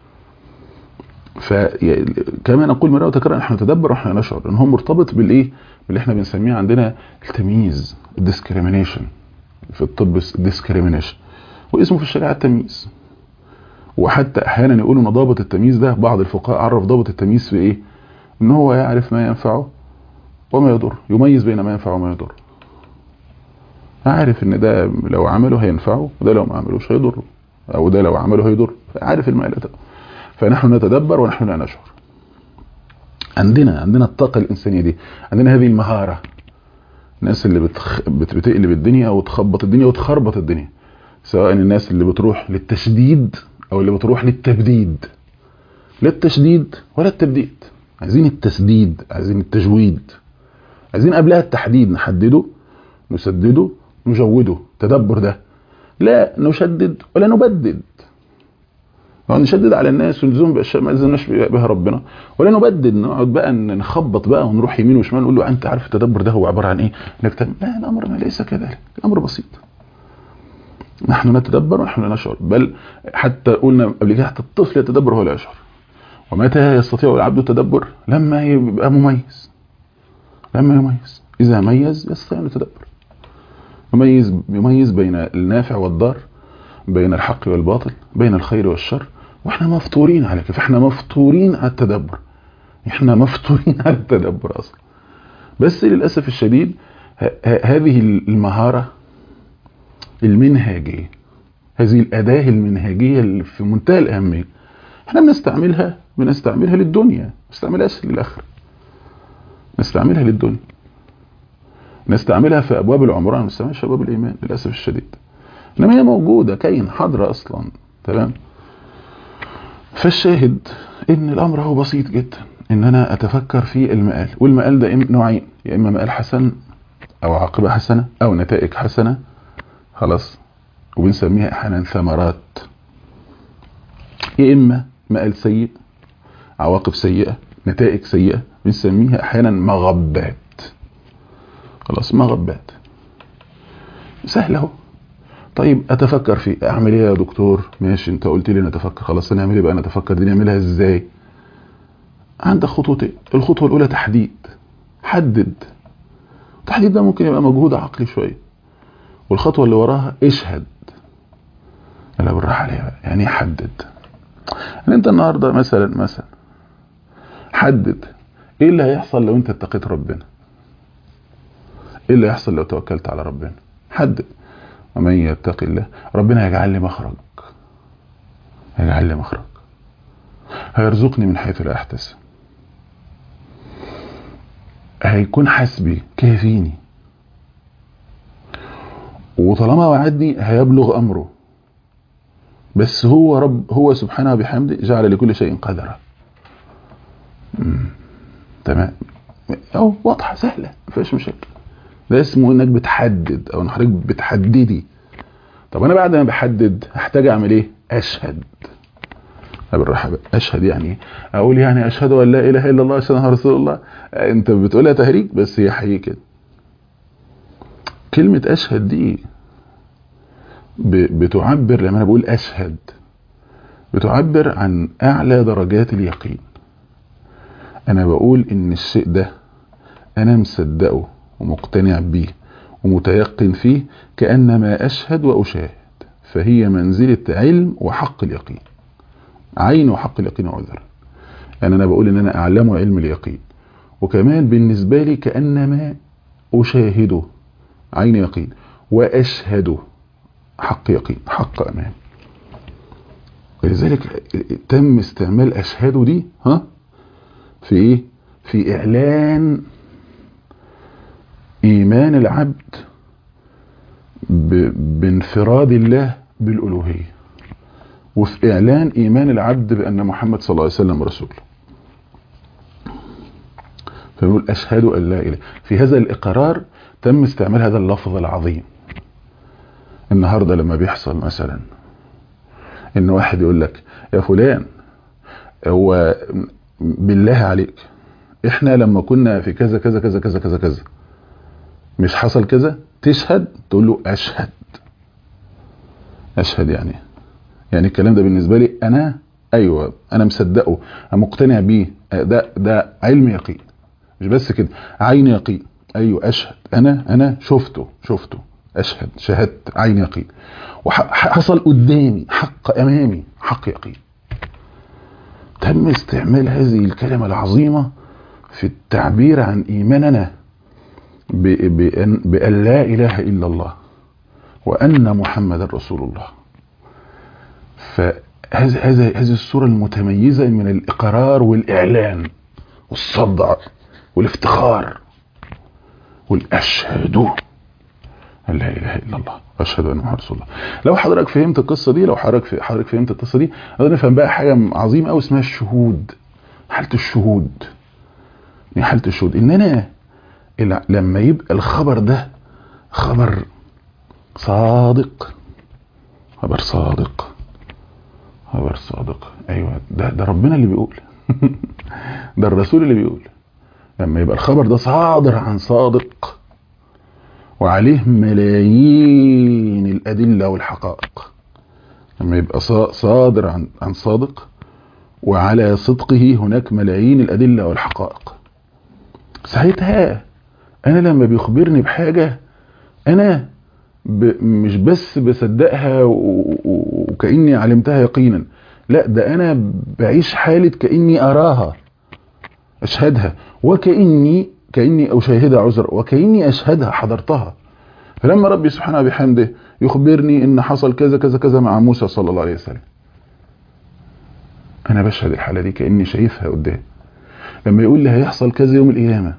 فكما نقول مرة وتكرر نحن نتدبر ونحن نشعر إن هو مرتبط بالإيه باللي احنا بنسميه عندنا التمييز الديسكريمينيشن في الطب الديسكريمينيشن واسمه في الشريعة التمييز وحتى احيانا يقولوا ان ضابط التمييز ده بعض الفقهاء عرف ضابط التمييز في ايه ان هو يعرف ما ينفعه وما يضر يميز بين ما ينفع وما يضر عارف ان ده لو عمله هينفعه وده لو ما عملوش هيضره او ده لو عمله هيضر عارف المقلة فنحن نتدبر ونحن لا نشعر عندنا عندنا الطاقة الإنسانية دي عندنا هذه المهارة الناس اللي بتخ... بت... بتقلب الدنيا وتخبط الدنيا وتخربط الدنيا سواء الناس اللي بتروح للتشديد او اللي بتروح للتبديد لا التشديد ولا التبديد عايزين التسديد عايزين التجويد عايزين قبلها التحديد نحدده نسدده نجوده تدبر ده لا نشدد ولا نبدد نشدد على الناس ونلزم باشياء ما لزمناش بها ربنا ولا نبدد نقعد بقى نخبط بقى ونروح يمين وشمال نقول له انت عارف التدبر ده هو عباره عن ايه؟ لك لا الامر ليس كذلك الامر بسيط نحن نتدبر ونحن لا نشعر بل حتى قلنا قبل كده حتى الطفل يتدبر وهو لا يشعر ومتى يستطيع العبد التدبر لما يبقى مميز لما يميز اذا ميز يستطيع ان يتدبر يميز يميز بين النافع والضار بين الحق والباطل بين الخير والشر واحنا مفطورين على كده فاحنا مفطورين على التدبر احنا مفطورين على التدبر اصلا بس للاسف الشديد هذه المهاره المنهجيه هذه الاداه المنهجيه اللي في منتهى الاهميه احنا بنستعملها بنستعملها للدنيا ما بنستعملهاش للاخره نستعملها للدنيا نستعملها في ابواب العمران ما نستعملهاش في ابواب الايمان للاسف الشديد انما هي موجوده كاين حاضره اصلا تمام فالشاهد ان الامر هو بسيط جدا ان انا اتفكر في المقال والمقال ده نوعين يا اما مقال حسن او عاقبه حسنه او نتائج حسنه خلاص وبنسميها احيانا ثمرات يا اما مقال سيء عواقب سيئه نتائج سيئه بنسميها احيانا مغبات خلاص مغبات سهل اهو طيب اتفكر في اعمل ايه يا دكتور ماشي انت قلت لي نتفكر خلاص نعمل ايه بقى نتفكر دي نعملها ازاي عندك خطوتين الخطوه الاولى تحديد حدد التحديد ده ممكن يبقى مجهود عقلي شويه والخطوه اللي وراها اشهد لا بالراحه عليها بقى يعني حدد يعني انت النهارده مثلا مثلا حدد ايه اللي هيحصل لو انت اتقيت ربنا ايه اللي هيحصل لو توكلت على ربنا حدد ومن يتق الله ربنا يجعل لي مخرج يجعل لي مخرج هيرزقني من حيث لا احتسب هيكون حسبي كافيني وطالما وعدني هيبلغ امره بس هو رب هو سبحانه وبحمده جعل لكل شيء قدرا تمام او واضحه سهله ما فيهاش مشاكل ده اسمه انك بتحدد او انك حضرتك بتحددي طب انا بعد ما بحدد هحتاج اعمل ايه اشهد بالراحه بقى اشهد يعني اقول يعني اشهد ان لا اله الا الله اشهد ان رسول الله انت بتقولها تهريج بس هي حقيقي كده كلمه اشهد دي بتعبر لما انا بقول اشهد بتعبر عن اعلى درجات اليقين انا بقول ان الشيء ده انا مصدقه ومقتنع به ومتيقن فيه كأنما أشهد وأشاهد فهي منزلة علم وحق اليقين عين وحق اليقين عذر يعني أنا بقول إن أنا أعلم علم اليقين وكمان بالنسبة لي كأنما أشاهده عين يقين وأشهده حق يقين حق أمان ولذلك تم استعمال أشهده دي ها في إيه في إعلان إيمان العبد بانفراد الله بالألوهية وفي إعلان إيمان العبد بأن محمد صلى الله عليه وسلم رسول فيقول أشهد أن لا إله في هذا الإقرار تم استعمال هذا اللفظ العظيم النهاردة لما بيحصل مثلا إن واحد يقول لك يا فلان هو بالله عليك إحنا لما كنا في كذا كذا كذا كذا كذا كذا مش حصل كذا تشهد تقول له اشهد اشهد يعني يعني الكلام ده بالنسبه لي انا ايوه انا مصدقه انا مقتنع بيه ده ده علم يقين مش بس كده عين يقين ايوه اشهد انا انا شفته شفته اشهد شهدت عين يقين وحصل قدامي حق امامي حق يقين تم استعمال هذه الكلمه العظيمه في التعبير عن إيماننا بأن, بأن لا إله إلا الله وأن محمد رسول الله فهذه هذه هذه الصورة المتميزة من الإقرار والإعلان والصدع والافتخار والأشهد أن لا إله إلا الله أشهد أن محمد رسول الله لو حضرتك فهمت القصة دي لو حضرتك حضرتك فهمت القصة دي نقدر نفهم بقى حاجة عظيمة أوي اسمها الشهود حالة الشهود يعني حالة الشهود إن أنا لما يبقى الخبر ده خبر صادق خبر صادق خبر صادق ايوه ده ده ربنا اللي بيقول ده الرسول اللي بيقول لما يبقى الخبر ده صادر عن صادق وعليه ملايين الادله والحقائق لما يبقى صادر عن عن صادق وعلى صدقه هناك ملايين الادله والحقائق ساعتها انا لما بيخبرني بحاجه انا ب... مش بس بصدقها و... وكاني علمتها يقينا لا ده انا بعيش حاله كاني اراها اشهدها وكاني كاني اشاهدها عذر وكاني اشهدها حضرتها فلما ربي سبحانه بحمده يخبرني ان حصل كذا كذا كذا مع موسى صلى الله عليه وسلم انا بشهد الحاله دي كاني شايفها قدامي لما يقول لي هيحصل كذا يوم القيامه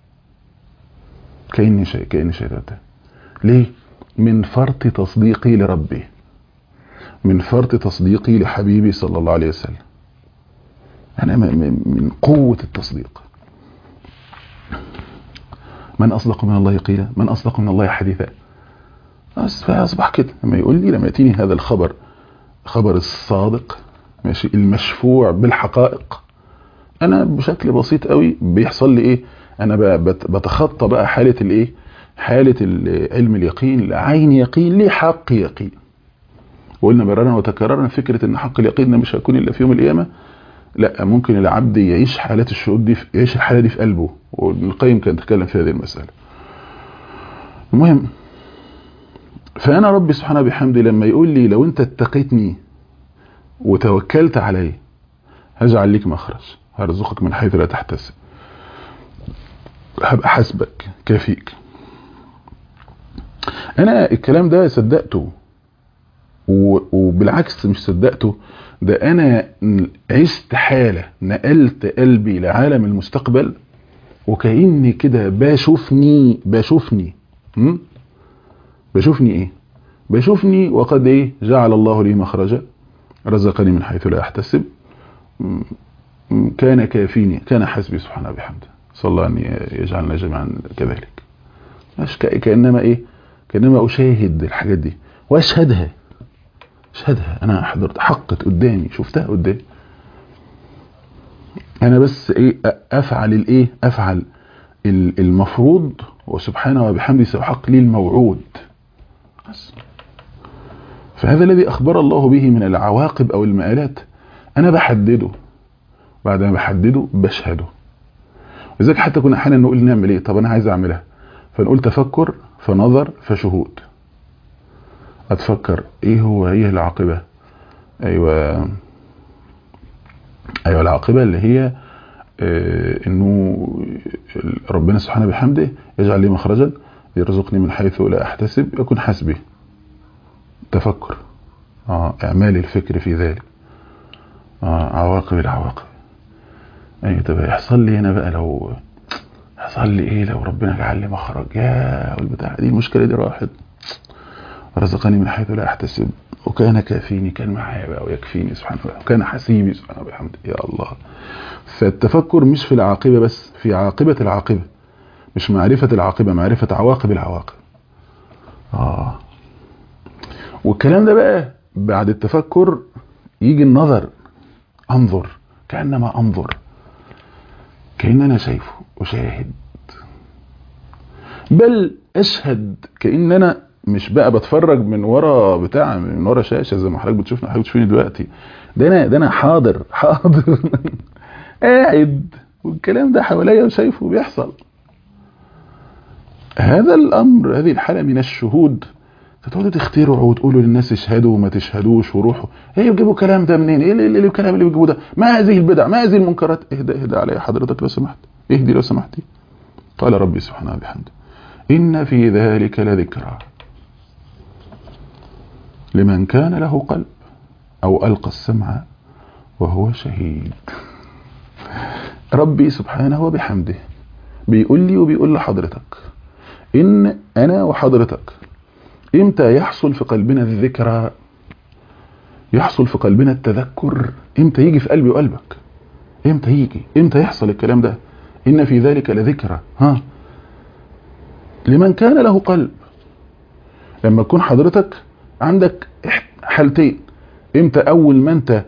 كاني شايف كاني شايفها قدامي ليه من فرط تصديقي لربي من فرط تصديقي لحبيبي صلى الله عليه وسلم أنا من قوة التصديق من أصدق من الله قيلا من أصدق من الله حديثا فأصبح كده لما يقول لي لما يأتيني هذا الخبر خبر الصادق ماشي المشفوع بالحقائق أنا بشكل بسيط قوي بيحصل لي إيه أنا بتخطى بقى حالة الإيه حالة علم اليقين لعين يقين لحق يقين وقلنا مرارا وتكررنا فكرة ان حق اليقين مش هيكون الا في يوم القيامة لا ممكن العبد يعيش حالات الشهود دي يعيش الحالة دي في قلبه وابن القيم كان تكلم في هذه المسألة المهم فانا ربي سبحانه بحمده لما يقول لي لو انت اتقيتني وتوكلت علي هجعل لك مخرج هرزقك من حيث لا تحتسب هبقى حسبك كافيك انا الكلام ده صدقته وبالعكس مش صدقته ده انا عشت حالة نقلت قلبي لعالم المستقبل وكأني كده بشوفني بشوفني م? بشوفني ايه بشوفني وقد ايه جعل الله لي مخرجا رزقني من حيث لا احتسب كان كافيني كان حسبي سبحانه بحمده صلى الله ان يجعلنا جميعا كذلك كانما ايه كانما اشاهد الحاجات دي واشهدها اشهدها انا حضرت حقت قدامي شفتها قدامي انا بس ايه افعل الايه افعل المفروض وسبحانه وبحمده سيحق لي الموعود بس فهذا الذي اخبر الله به من العواقب او المآلات انا بحدده بعد ما بحدده بشهده لذلك حتى كنا احيانا نقول نعمل ايه طب انا عايز اعملها فنقول تفكر فنظر فشهود اتفكر ايه هو هي العاقبة ايوه ايوه العاقبة اللي هي اه انه ربنا سبحانه بحمده يجعل لي مخرجا يرزقني من حيث لا احتسب يكون حسبي تفكر اه اعمال الفكر في ذلك اه عواقب العواقب ايوه طب يحصل لي هنا بقى لو يحصل لي ايه لو ربنا جعل لي مخرج يا والبتاع دي المشكله دي راحت رزقني من حيث لا احتسب وكان كافيني كان معايا بقى ويكفيني سبحانه وتعالى وكان حسيبي سبحانه وبحمده يا الله فالتفكر مش في العاقبه بس في عاقبه العاقبه مش معرفه العاقبه معرفه عواقب العواقب اه والكلام ده بقى بعد التفكر يجي النظر انظر كانما انظر كأن أنا شايفه وشاهد بل أشهد كأن أنا مش بقى بتفرج من ورا بتاع من ورا شاشة زي ما حضرتك بتشوفني حضرتك بتشوفني دلوقتي ده أنا ده أنا حاضر حاضر قاعد والكلام ده حواليا وشايفه بيحصل هذا الأمر هذه الحالة من الشهود فتقعدوا تخترعوا وتقولوا للناس اشهدوا وما تشهدوش وروحوا ايه بيجيبوا الكلام ده منين ايه اللي الكلام اللي بيجيبوه ده ما هذه البدع ما هذه المنكرات اهدى اهدى علي حضرتك لو سمحت اهدي لو سمحتي قال ربي سبحانه وبحمده إن في ذلك لذكرى لمن كان له قلب أو ألقى السمع وهو شهيد ربي سبحانه وبحمده بيقول لي وبيقول لحضرتك إن أنا وحضرتك إمتى يحصل في قلبنا الذكرى يحصل في قلبنا التذكر إمتى يجي في قلبي وقلبك إمتى يجي إمتى يحصل الكلام ده إن في ذلك لذكرى ها لمن كان له قلب لما تكون حضرتك عندك حالتين امتى اول ما انت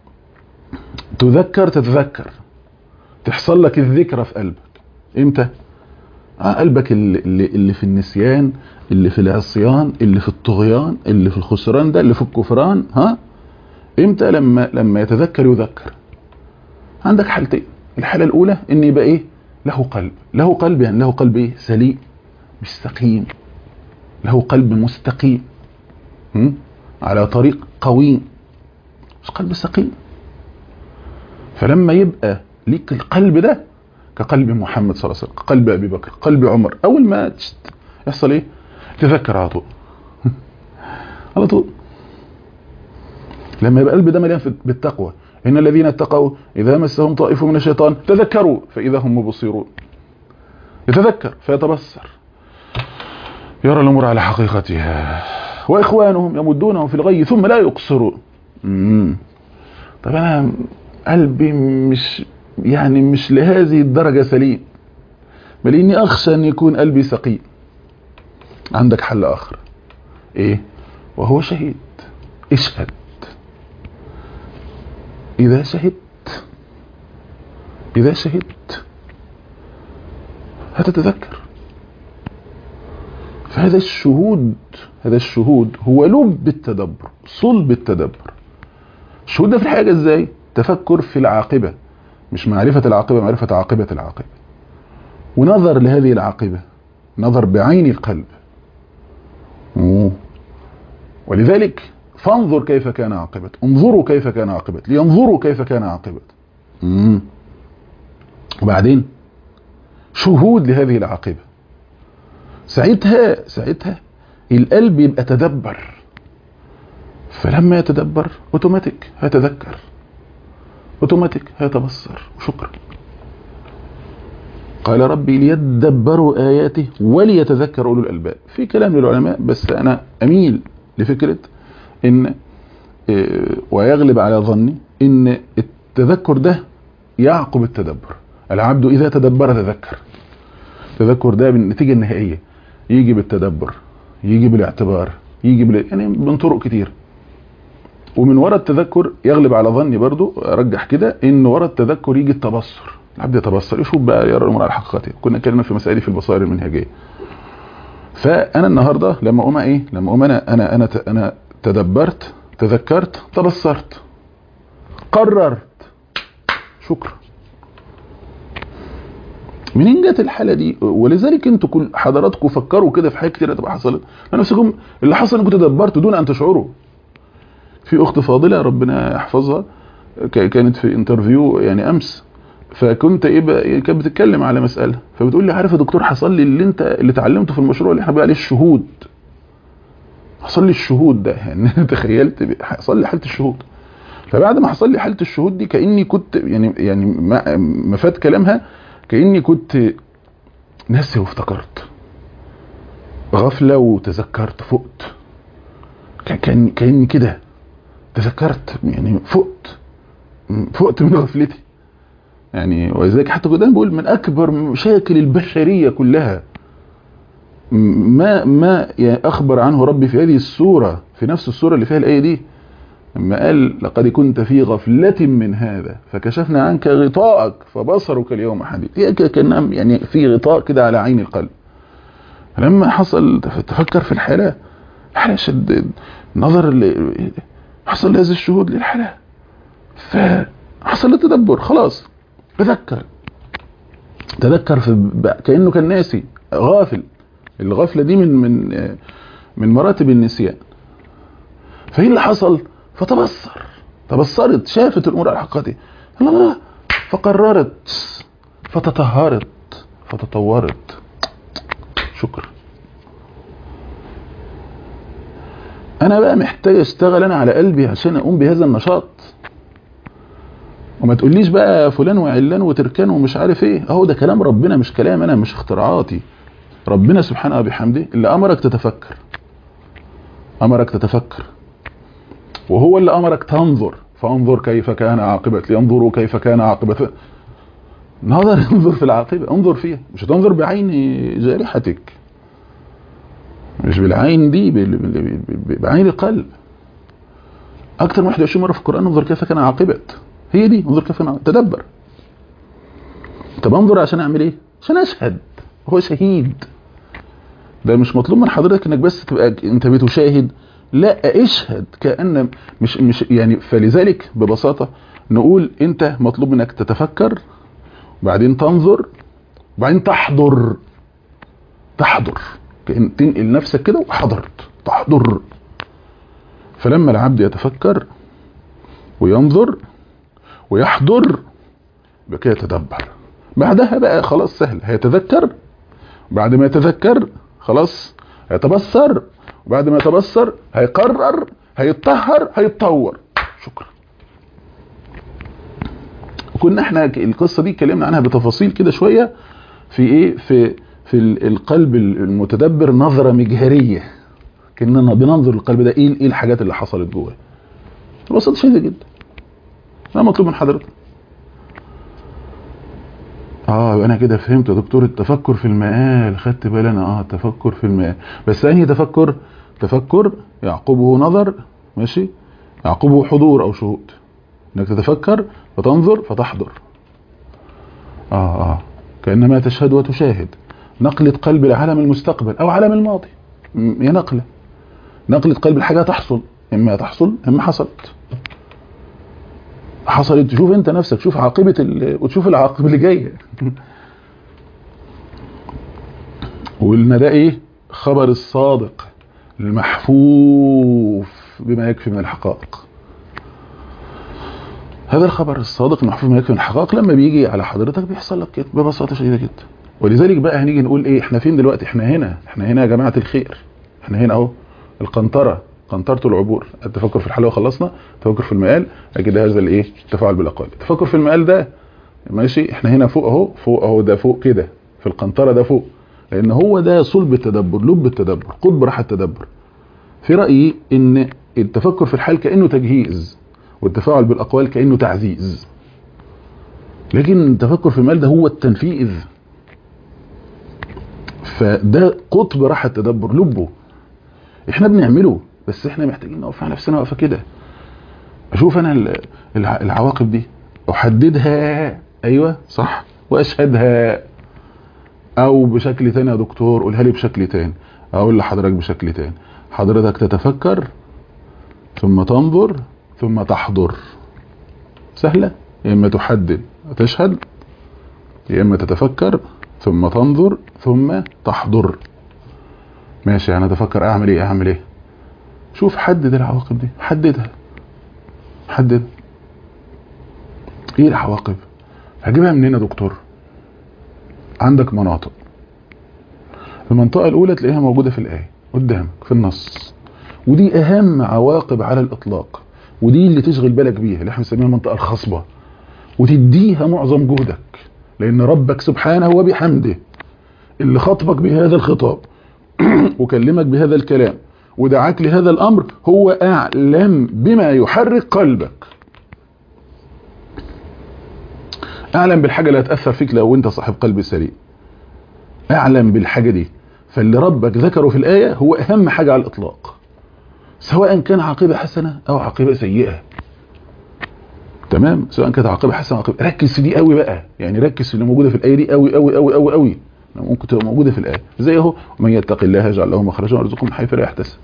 تذكر تتذكر تحصل لك الذكرى في قلبك امتى آه قلبك اللي, اللي, اللي في النسيان اللي في العصيان اللي في الطغيان اللي في الخسران ده اللي في الكفران ها امتى لما لما يتذكر يذكر عندك حالتين الحاله الاولى ان يبقى ايه له قلب له قلب يعني له قلب ايه سليم مش سقيم له قلب مستقيم على طريق قويم مش قلب سقيم فلما يبقى ليك القلب ده كقلب محمد صلى الله عليه وسلم كقلب ابي بكر قلب عمر اول ما يحصل ايه تذكر على طول على طول لما يبقى القلب ده مليان بالتقوى ان الذين اتقوا اذا مسهم طائف من الشيطان تذكروا فاذا هم مبصرون يتذكر فيتبصر يرى الامور على حقيقتها واخوانهم يمدونهم في الغي ثم لا يقصرون طب انا قلبي مش يعني مش لهذه الدرجة سليم بل اني اخشى ان يكون قلبي سقيم عندك حل اخر ايه وهو شهيد اشهد اذا شهدت اذا شهدت هتتذكر فهذا الشهود هذا الشهود هو لب التدبر صلب التدبر الشهود ده في الحاجة ازاي تفكر في العاقبة مش معرفة العاقبة معرفة عاقبة العاقبة ونظر لهذه العاقبة نظر بعين القلب أوه. ولذلك فانظر كيف كان عاقبة انظروا كيف كان عاقبة لينظروا كيف كان عاقبة مم. وبعدين شهود لهذه العاقبة ساعتها ساعتها القلب يبقى تدبر فلما يتدبر اوتوماتيك هيتذكر اوتوماتيك هيتبصر شكرا قال ربي ليدبروا آياته وليتذكر أولو الألباب في كلام للعلماء بس أنا أميل لفكرة إن ويغلب على ظني إن التذكر ده يعقب التدبر العبد إذا تدبر تذكر التذكر ده بالنتيجة النهائية يجي بالتدبر يجي بالاعتبار يجي بال... يعني من طرق كتير ومن وراء التذكر يغلب على ظني برضو ارجح كده ان وراء التذكر يجي التبصر العبد يتبصر يشوف بقى يرى الامور على حقيقتها كنا اتكلمنا في مسائل في البصائر المنهجيه فانا النهارده لما اقوم ايه لما اقوم انا انا انا انا تدبرت تذكرت تبصرت قررت شكرا منين جت الحاله دي ولذلك انتوا كل حضراتكم فكروا كده في حاجات كتير تبقى حصلت نفسكم اللي حصل انكم تدبرتوا دون ان تشعروا في اخت فاضله ربنا يحفظها كانت في انترفيو يعني امس فكنت ايه بقى كانت بتتكلم على مساله فبتقول لي عارف يا دكتور حصل لي اللي انت اللي اتعلمته في المشروع اللي احنا بنقول عليه الشهود حصل لي الشهود ده يعني تخيلت حصل لي حاله الشهود فبعد ما حصل لي حاله الشهود دي كاني كنت يعني يعني ما فات كلامها كاني كنت ناسي وافتكرت غفله وتذكرت فقت كان كاني كده تذكرت يعني فقت فقت من غفلتي يعني ولذلك حتى قدام بقول من اكبر مشاكل البشريه كلها ما ما اخبر عنه ربي في هذه السوره في نفس السوره اللي فيها الايه دي لما قال لقد كنت في غفلة من هذا فكشفنا عنك غطاءك فبصرك اليوم حديد هي كان يعني في غطاء كده على عين القلب لما حصل تفكر في الحالة حالة شد نظر حصل هذا الشهود للحالة فحصل التدبر خلاص تذكر تذكر في كأنه كان ناسي غافل الغفلة دي من من من مراتب النسيان فايه اللي حصل فتبصر تبصرت شافت الامور على حقيقتها الله فقررت فتطهرت فتطورت شكرا انا بقى محتاج اشتغل انا على قلبي عشان اقوم بهذا النشاط وما تقوليش بقى فلان وعلان وتركان ومش عارف ايه اهو ده كلام ربنا مش كلام انا مش اختراعاتي ربنا سبحانه وبحمده اللي امرك تتفكر امرك تتفكر وهو اللي امرك تنظر فانظر كيف كان عاقبة لينظروا كيف كان عاقبة نظر انظر في العاقبة انظر فيها مش هتنظر بعين جارحتك مش بالعين دي بال- بال- بال- بعين القلب اكتر من 21 مرة في القرآن انظر كيف كان عاقبة هي دي انظر كيف كان عاقبة. تدبر طب انظر عشان اعمل ايه عشان اشهد هو شهيد ده مش مطلوب من حضرتك انك بس تبقى انت بتشاهد لا اشهد كأن مش مش يعني فلذلك ببساطة نقول انت مطلوب منك تتفكر وبعدين تنظر وبعدين تحضر تحضر كأن تنقل نفسك كده وحضرت تحضر فلما العبد يتفكر وينظر ويحضر يبقى كده يتدبر بعدها بقى خلاص سهل هيتذكر بعد ما يتذكر خلاص هيتبصر وبعد ما يتبصر هيقرر هيتطهر هيتطور شكرا كنا احنا القصه دي اتكلمنا عنها بتفاصيل كده شويه في ايه في في ال- القلب المتدبر نظره مجهريه كاننا بننظر القلب ده ايه ايه الحاجات اللي حصلت جواه ببساطه شديده جدا ده مطلوب من حضرتك اه يبقى انا كده فهمت يا دكتور التفكر في المآل خدت بالي انا اه التفكر في المآل بس انهي تفكر تفكر يعقبه نظر ماشي يعقبه حضور او شهود انك تتفكر فتنظر فتحضر اه اه كانما تشهد وتشاهد نقلة قلب لعالم المستقبل او عالم الماضي م- هي نقلة نقلة قلب الحاجة تحصل اما تحصل اما حصلت حصلت تشوف انت نفسك شوف عاقبة ال... وتشوف العاقبة اللي جاية وقلنا ده ايه خبر الصادق المحفوف بما يكفي من الحقائق هذا الخبر الصادق المحفوف بما يكفي من الحقائق لما بيجي على حضرتك بيحصل لك كده ببساطة شديدة جدا ولذلك بقى هنيجي نقول ايه احنا فين دلوقتي احنا هنا احنا هنا يا جماعة الخير احنا هنا اهو القنطرة قنطرة العبور التفكر في الحلاوة خلصنا التفكر في المقال اجد هذا الايه التفاعل بالاقوال التفكر في المقال ده ماشي احنا هنا فوق اهو فوق اهو ده فوق كده في القنطرة ده فوق لان هو ده صلب التدبر لب التدبر قطب راحة التدبر في رأيي ان التفكر في الحال كأنه تجهيز والتفاعل بالاقوال كأنه تعزيز لكن التفكر في المال ده هو التنفيذ فده قطب راحة التدبر لبه احنا بنعمله بس احنا محتاجين نقف على نفسنا وقفه كده اشوف انا ال- الع- العواقب دي احددها ايوه صح واشهدها او بشكل تاني يا دكتور قولها لي بشكل تاني اقول لحضرتك بشكل تاني حضرتك تتفكر ثم تنظر ثم تحضر سهله يا اما تحدد وتشهد يا اما تتفكر ثم تنظر ثم تحضر ماشي انا اتفكر اعمل ايه اعمل ايه شوف حدد العواقب دي حددها حدد ايه العواقب هجيبها منين يا دكتور عندك مناطق المنطقة الأولى تلاقيها موجودة في الآية قدامك في النص ودي أهم عواقب على الإطلاق ودي اللي تشغل بالك بيها اللي احنا بنسميها المنطقة الخصبة وتديها معظم جهدك لأن ربك سبحانه وبحمده اللي خاطبك بهذا الخطاب وكلمك بهذا الكلام ودعاك لهذا الأمر هو أعلم بما يحرك قلبك أعلم بالحاجة اللي هتأثر فيك لو أنت صاحب قلب سليم أعلم بالحاجة دي فاللي ربك ذكره في الآية هو أهم حاجة على الإطلاق سواء كان عاقبة حسنة أو عاقبة سيئة تمام سواء كانت عاقبة حسنة أو عاقبة ركز في دي قوي بقى يعني ركز في اللي موجودة في الآية دي قوي قوي قوي قوي قوي ممكن تبقى موجودة في الآية زي اهو ومن يتق الله يجعل له مخرجا ويرزقه من حيث لا يحتسب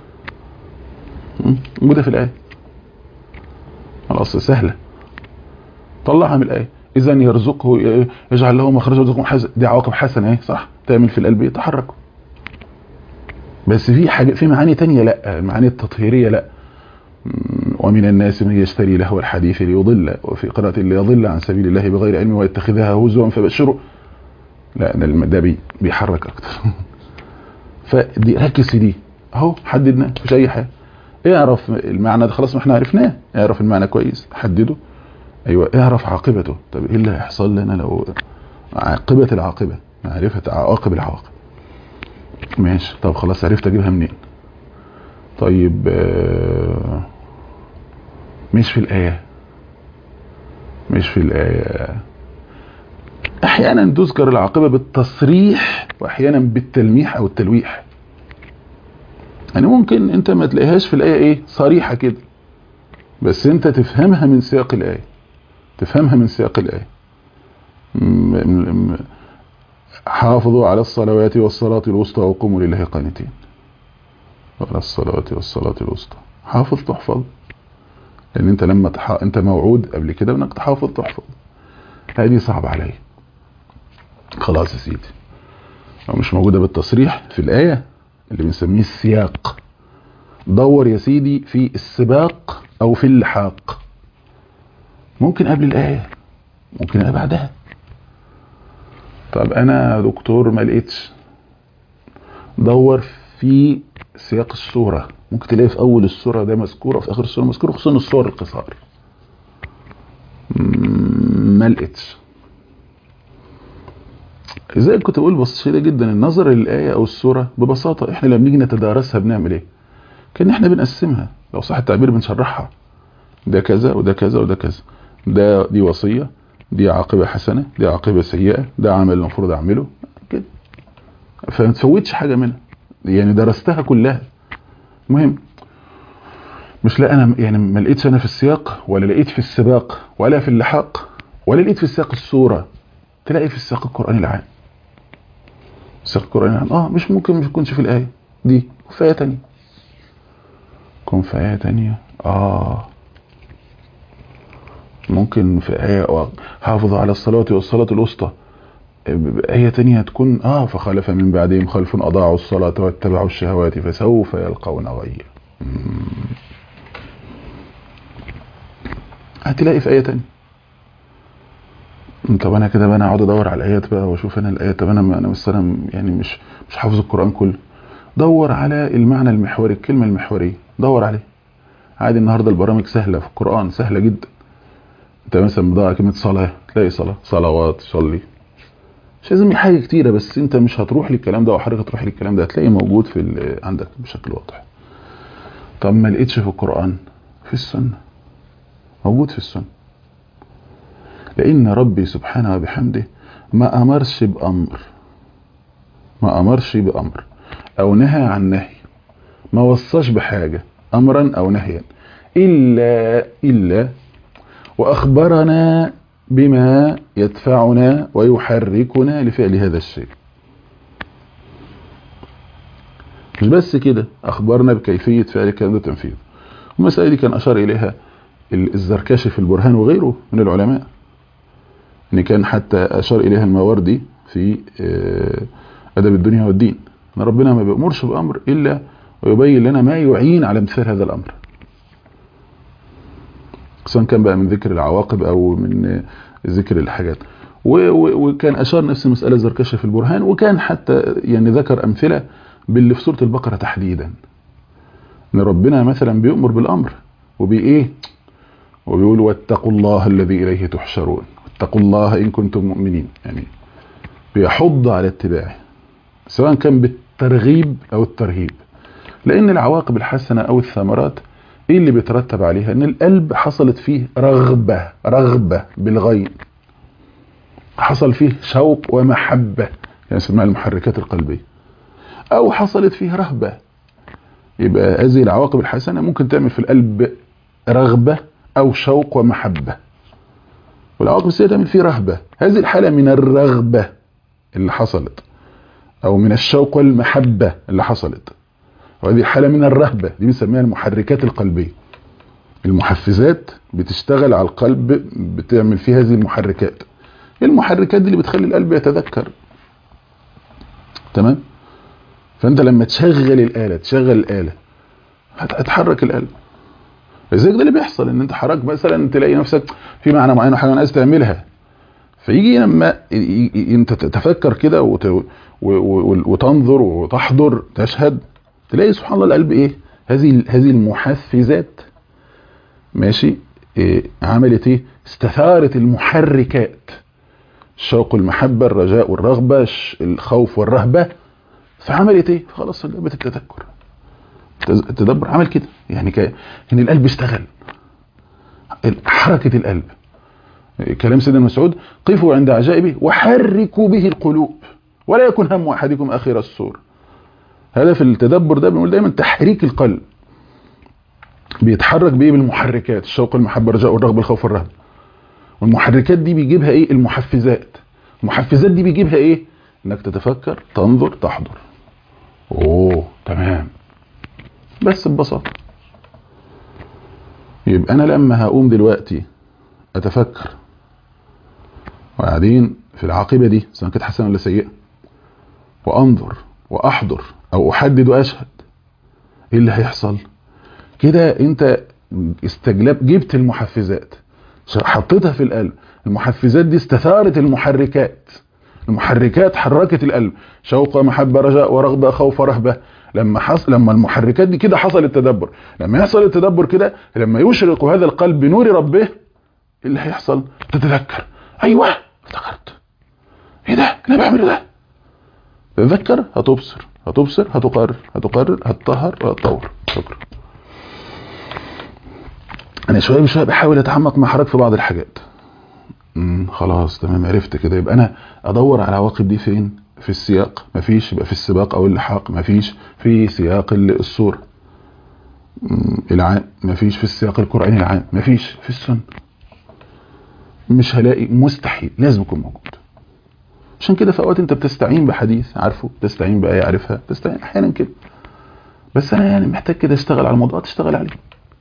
م? موجودة في الآية خلاص سهلة طلعها من الآية إذا يرزقه يجعل له مخرجا ويرزقه من حيث دي عواقب حسنة اهي صح تعمل في القلب يتحرك بس في حاجة في معاني تانية لا المعاني التطهيرية لا م، ومن الناس من يشتري لهو الحديث ليضل وفي قراءة ليضل عن سبيل الله بغير علم ويتخذها هزوا فبشره لا ده الم- ده بي- بيحرك اكتر فدي ركز في دي اهو حددنا مفيش اي حاجه اعرف المعنى ده خلاص ما احنا عرفناه اعرف المعنى كويس حدده ايوه اعرف عاقبته طب ايه اللي هيحصل لنا لو عاقبه العاقبه معرفه عواقب العواقب ماشي طب خلاص عرفت اجيبها منين طيب آه، مش في الايه مش في الايه احيانا تذكر العاقبه بالتصريح واحيانا بالتلميح او التلويح يعني ممكن انت ما تلاقيهاش في الايه ايه صريحه كده بس انت تفهمها من سياق الايه تفهمها من سياق الايه م- م- م- حافظوا على الصلوات والصلاة الوسطى وقوموا لله قانتين وعلى الصلوات والصلاة الوسطى حافظ تحفظ لان انت لما تح... انت موعود قبل كده انك تحافظ تحفظ هذه صعبة عليا خلاص يا سيدي لو مش موجودة بالتصريح في الآية اللي بنسميه السياق دور يا سيدي في السباق او في اللحاق ممكن قبل الآية ممكن الآية بعدها طب انا يا دكتور ما لقيتش دور في سياق السورة ممكن تلاقي في اول السورة ده مذكورة في اخر السورة مذكورة خصوصا السور القصار مم، ما لقيتش زي كنت بقول بسيطة جدا النظر للآية أو السورة ببساطة إحنا لما بنيجي نتدارسها بنعمل إيه؟ كان إحنا بنقسمها لو صح التعبير بنشرحها ده كذا وده كذا وده كذا ده دي وصية دي عاقبة حسنة دي عاقبة سيئة ده عمل المفروض أعمله كده فما تفوتش حاجة منها يعني درستها كلها مهم مش لا انا يعني ما لقيتش انا في السياق ولا لقيت في السباق ولا في اللحاق ولا لقيت في سياق السوره تلاقي في السياق القراني العام السياق القراني العام اه مش ممكن مش يكونش في الايه دي في ايه تانية يكون في ايه تانية اه ممكن في آية حافظوا على الصلاة والصلاة الوسطى آية تانية تكون اه فخلف من بعدهم خلف أضاعوا الصلاة واتبعوا الشهوات فسوف يلقون غيا هتلاقي في آية تانية طب انا كده بقى انا اقعد ادور على الايات بقى واشوف انا الايات طب انا انا بس انا يعني مش مش حافظ القران كله دور على المعنى المحوري الكلمه المحوريه دور عليه عادي النهارده البرامج سهله في القران سهله جدا انت مثلا بتدور على كلمه صلاه تلاقي صلاه صلوات صلي مش لازم حاجه كتيره بس انت مش هتروح للكلام ده او حضرتك هتروح للكلام ده هتلاقي موجود في عندك بشكل واضح طب ما لقيتش في القران في السنه موجود في السنه لان ربي سبحانه وبحمده ما امرش بامر ما امرش بامر او نهى عن نهي ما وصاش بحاجه امرا او نهيا الا الا واخبرنا بما يدفعنا ويحركنا لفعل هذا الشيء مش بس كده اخبرنا بكيفيه فعل الكلام ده وتنفيذه المسائل دي كان اشار اليها الزركشي في البرهان وغيره من العلماء ان كان حتى اشار اليها الماوردي في ادب الدنيا والدين ان ربنا ما بيامرش بامر الا ويبين لنا ما يعين على امتثال هذا الامر سواء كان بقى من ذكر العواقب او من ذكر الحاجات وكان اشار نفس المساله الزركشي في البرهان وكان حتى يعني ذكر امثله باللي في سوره البقره تحديدا ان ربنا مثلا بيامر بالامر وبايه وبيقول واتقوا الله الذي اليه تحشرون اتقوا الله ان كنتم مؤمنين يعني بيحض على اتباعه سواء كان بالترغيب او الترهيب لان العواقب الحسنه او الثمرات ايه اللي بيترتب عليها ان القلب حصلت فيه رغبه رغبه بالغين حصل فيه شوق ومحبه يعني اسمها المحركات القلبيه او حصلت فيه رهبه يبقى هذه العواقب الحسنه ممكن تعمل في القلب رغبه او شوق ومحبه والعواقب السيئه تعمل فيه رهبه هذه الحاله من الرغبه اللي حصلت او من الشوق والمحبه اللي حصلت وهذه الحاله من الرهبه دي بنسميها المحركات القلبيه المحفزات بتشتغل على القلب بتعمل فيه هذه المحركات المحركات دي اللي بتخلي القلب يتذكر تمام فانت لما تشغل الاله تشغل الاله هتحرك القلب لذلك ده اللي بيحصل ان انت حضرتك مثلا تلاقي نفسك في معنى معين وحاجه عايز تعملها فيجي لما ي- ي- انت تتفكر كده وت- و- و- وتنظر وتحضر تشهد تلاقي سبحان الله القلب ايه هذه هذه المحفزات ماشي إيه عملت ايه استثارت المحركات الشوق المحبة الرجاء والرغبة الش- الخوف والرهبة فعملت ايه فخلاص جابت التذكر التز- التدبر عمل كده يعني ك... ان القلب اشتغل حركة القلب كلام سيدنا مسعود قفوا عند عجائبه وحركوا به القلوب ولا يكن هم احدكم اخر السور هذا في التدبر ده بنقول دايما تحريك القلب بيتحرك بايه بالمحركات الشوق المحبه الرجاء والرغبه الخوف والرهبه والمحركات دي بيجيبها ايه المحفزات المحفزات دي بيجيبها ايه انك تتفكر تنظر تحضر اوه تمام بس ببساطه يبقى انا لما هقوم دلوقتي اتفكر وبعدين في العاقبه دي سواء كانت حسنه ولا سيئه وانظر واحضر او احدد واشهد ايه اللي هيحصل كده انت استجلب جبت المحفزات حطيتها في القلب المحفزات دي استثارت المحركات المحركات حركت القلب شوق محبه رجاء ورغبه خوف رهبه لما حصل لما المحركات دي كده حصل التدبر لما يحصل التدبر كده لما يشرق هذا القلب بنور ربه ايه اللي هيحصل تتذكر ايوه افتكرت ايه ده انا بعمل ده تتذكر هتبصر هتبصر هتقرر هتقرر هتطهر وهتطور شكرا انا شويه بشويه بحاول اتعمق مع حضرتك في بعض الحاجات امم خلاص تمام عرفت كده يبقى انا ادور على العواقب دي فين في السياق مفيش يبقى في السباق او اللحاق مفيش في سياق الصورة العام مفيش في السياق القرآني العام مفيش في السنة مش هلاقي مستحيل لازم يكون موجود عشان كده في اوقات انت بتستعين بحديث عارفه بتستعين بآية عارفها بتستعين احيانا كده بس انا يعني محتاج كده اشتغل على الموضوع تشتغل عليه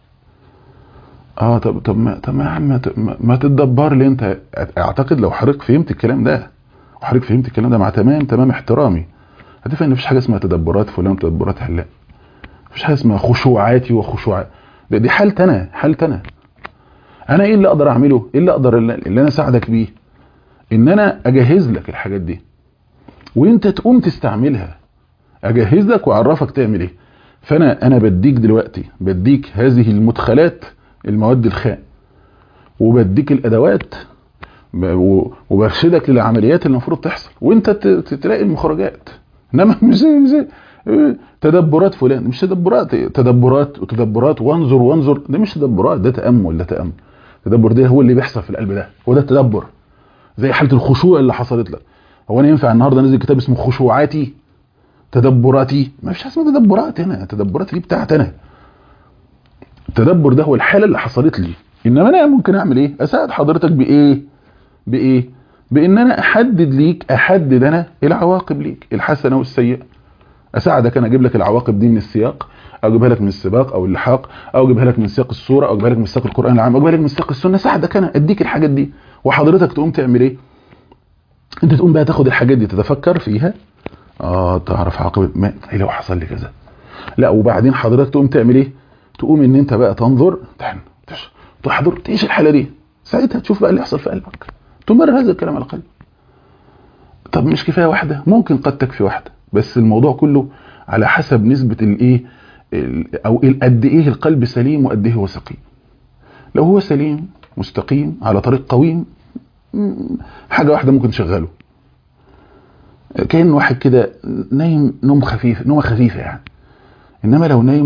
اه طب طب ما طب ما يا عم ما, ما تتدبر لي انت اعتقد لو حضرتك فهمت الكلام ده وحضرتك فهمت الكلام ده مع تمام تمام احترامي هتفهم ان مفيش حاجه اسمها تدبرات فلان وتدبرات علان مفيش حاجه اسمها خشوعاتي وخشوعات ده دي حالتي انا حالتي انا انا ايه اللي اقدر اعمله ايه اللي اقدر اللي انا اساعدك بيه ان انا اجهز لك الحاجات دي وانت تقوم تستعملها اجهز لك واعرفك تعمل ايه فانا انا بديك دلوقتي بديك هذه المدخلات المواد الخام وبديك الادوات وبرشدك للعمليات اللي المفروض تحصل وانت تلاقي المخرجات انما مش زي زي تدبرات فلان مش تدبرات تدبرات وتدبرات وانظر وانظر ده مش تدبرات ده تامل ده تامل التدبر ده هو اللي بيحصل في القلب ده هو ده التدبر زي حاله الخشوع اللي حصلت لك هو انا ينفع النهارده انزل كتاب اسمه خشوعاتي تدبراتي ما فيش حاجه اسمها تدبرات هنا تدبرات دي بتاعت انا التدبر ده هو الحاله اللي حصلت لي انما انا ممكن اعمل ايه اساعد حضرتك بايه بايه بان انا احدد ليك احدد انا العواقب ليك الحسنه والسيئه اساعدك انا اجيب لك العواقب دي من السياق او اجيبها لك من السباق او اللحاق او اجيبها لك من سياق الصوره او اجيبها لك من سياق القران العام او اجيبها لك من سياق السنه اساعدك انا اديك الحاجات دي وحضرتك تقوم تعمل ايه انت تقوم بقى تاخد الحاجات دي تتفكر فيها اه تعرف عاقبه ما إيه لو حصل لي كذا لا وبعدين حضرتك تقوم تعمل ايه تقوم ان انت بقى تنظر تحضر تعيش الحاله دي ساعتها تشوف بقى اللي يحصل في قلبك تمر هذا الكلام على قلبك طب مش كفايه واحده ممكن قد تكفي واحده بس الموضوع كله على حسب نسبه الايه او قد ايه القلب سليم وقد ايه هو سقيم لو هو سليم مستقيم على طريق قويم حاجه واحده ممكن تشغله كان واحد كده نايم نوم خفيف نومه خفيفه يعني انما لو نايم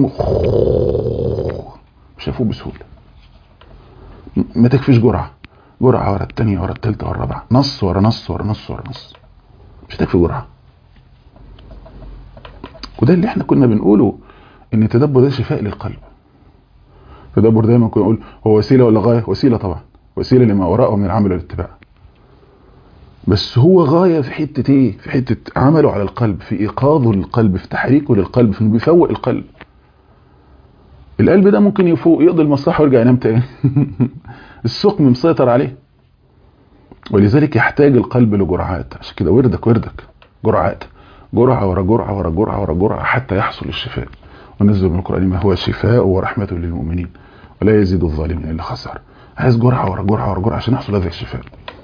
مش هيفوق بسهوله ما تكفيش جرعه جرعه ورا الثانيه ورا الثالثه ورا الرابعه نص ورا نص ورا نص ورا نص مش هتكفي جرعه وده اللي احنا كنا بنقوله ان التدبر ده شفاء للقلب التدبر دايما كنا نقول هو وسيله ولا غايه وسيله طبعا وسيله لما وراءه من العمل والاتباع بس هو غايه في حته ايه في حته عمله على القلب في ايقاظه للقلب في تحريكه للقلب في انه بيفوق القلب القلب ده ممكن يفوق يقضي المصلحه ويرجع ينام تاني السقم مسيطر عليه ولذلك يحتاج القلب لجرعات عشان كده وردك وردك جرعات جرعه ورا جرعه ورا جرعه ورا جرعه حتى يحصل الشفاء ونزل من القران ما هو شفاء ورحمه للمؤمنين ولا يزيد الظالمين الا خسارة عايز جرعة ورا جرعة ورا جرعة عشان يحصل هذا الشفاء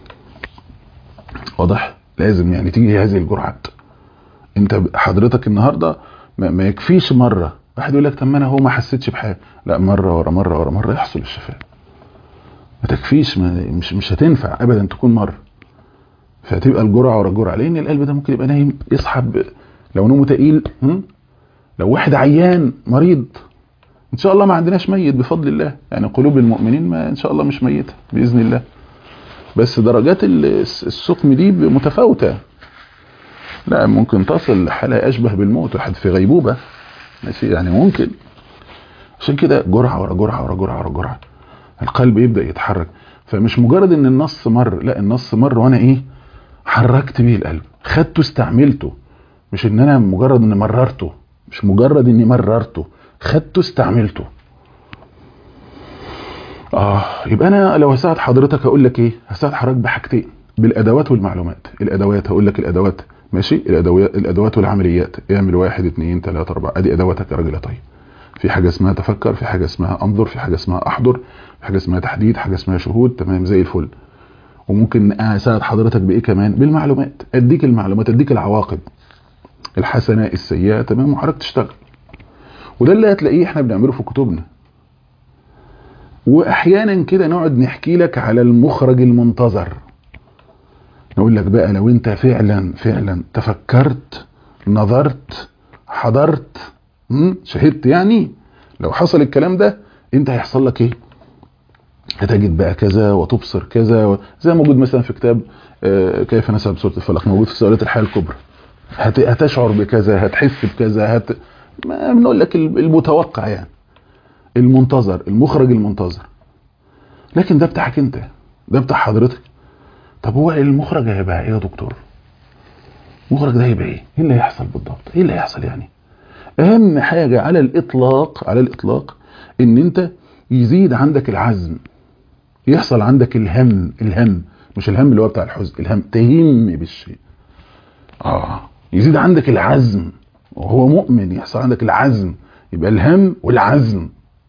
واضح لازم يعني تيجي هذه الجرعات انت ب- حضرتك النهارده ما, ما يكفيش مره واحد يقول لك طب ما انا هو ما حسيتش بحاجه لا مره ورا مره ورا مره يحصل الشفاء ما تكفيش ما مش مش هتنفع ابدا تكون مره فهتبقى الجرعه ورا الجرعه لان القلب ده ممكن يبقى نايم يسحب لو نومه تقيل هم؟ لو واحد عيان مريض ان شاء الله ما عندناش ميت بفضل الله يعني قلوب المؤمنين ما ان شاء الله مش ميته باذن الله بس درجات ال- السقم دي متفاوته لا ممكن تصل لحالة أشبه بالموت واحد في غيبوبة ماشي يعني ممكن عشان كده جرعة ورا جرعة ورا جرعة ورا جرعة القلب يبدأ يتحرك فمش مجرد ان النص مر لا النص مر وانا ايه حركت بيه القلب خدته استعملته مش ان انا مجرد اني مررته مش مجرد اني مررته خدته استعملته اه يبقى انا لو هساعد حضرتك هقول لك ايه هساعد حضرتك بحاجتين بالادوات والمعلومات الادوات هقول لك الادوات ماشي الادوات الادوات والعمليات اعمل واحد اتنين تلاته اربعه ادي ادواتك يا راجل يا طيب في حاجه اسمها تفكر في حاجه اسمها انظر في حاجه اسمها احضر في حاجه اسمها تحديد حاجه اسمها شهود تمام زي الفل وممكن اساعد حضرتك بايه كمان بالمعلومات اديك المعلومات اديك العواقب الحسنه السيئه تمام وحضرتك تشتغل وده اللي هتلاقيه احنا بنعمله في كتبنا واحيانا كده نقعد نحكي لك على المخرج المنتظر نقول لك بقى لو انت فعلا فعلا تفكرت نظرت حضرت مم، شهدت يعني لو حصل الكلام ده انت هيحصل لك ايه هتجد بقى كذا وتبصر كذا و... زي موجود مثلا في كتاب آه، كيف نسب سورة الفلق موجود في سؤالات الحياة الكبرى هت... هتشعر بكذا هتحس بكذا هت... ما بنقول لك المتوقع يعني المنتظر المخرج المنتظر لكن ده بتاعك انت ده بتاع حضرتك طب هو المخرج هيبقى ايه يا دكتور المخرج ده هيبقى ايه ايه اللي هيحصل بالضبط ايه اللي هيحصل يعني اهم حاجة على الاطلاق على الاطلاق ان انت يزيد عندك العزم يحصل عندك الهم الهم مش الهم اللي هو بتاع الحزن الهم تهم بالشيء اه يزيد عندك العزم وهو مؤمن يحصل عندك العزم يبقى الهم والعزم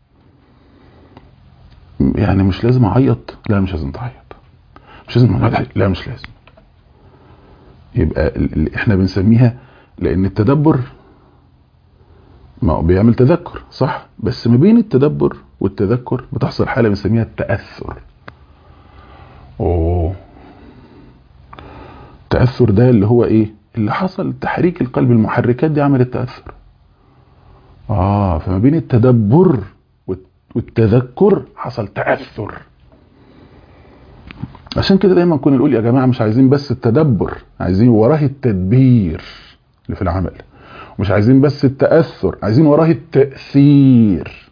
يعني مش لازم اعيط لا مش لازم تعيط مش لازم نضحك لا مش لازم يبقى ال- ال- احنا بنسميها لان التدبر ما هو بيعمل تذكر صح بس ما بين التدبر والتذكر بتحصل حاله بنسميها التاثر اوه التاثر ده اللي هو ايه اللي حصل تحريك القلب المحركات دي عملت تاثر اه فما بين التدبر والت- والتذكر حصل تاثر عشان كده دايما كنا نقول يا جماعه مش عايزين بس التدبر عايزين وراه التدبير اللي في العمل مش عايزين بس التاثر عايزين وراه التاثير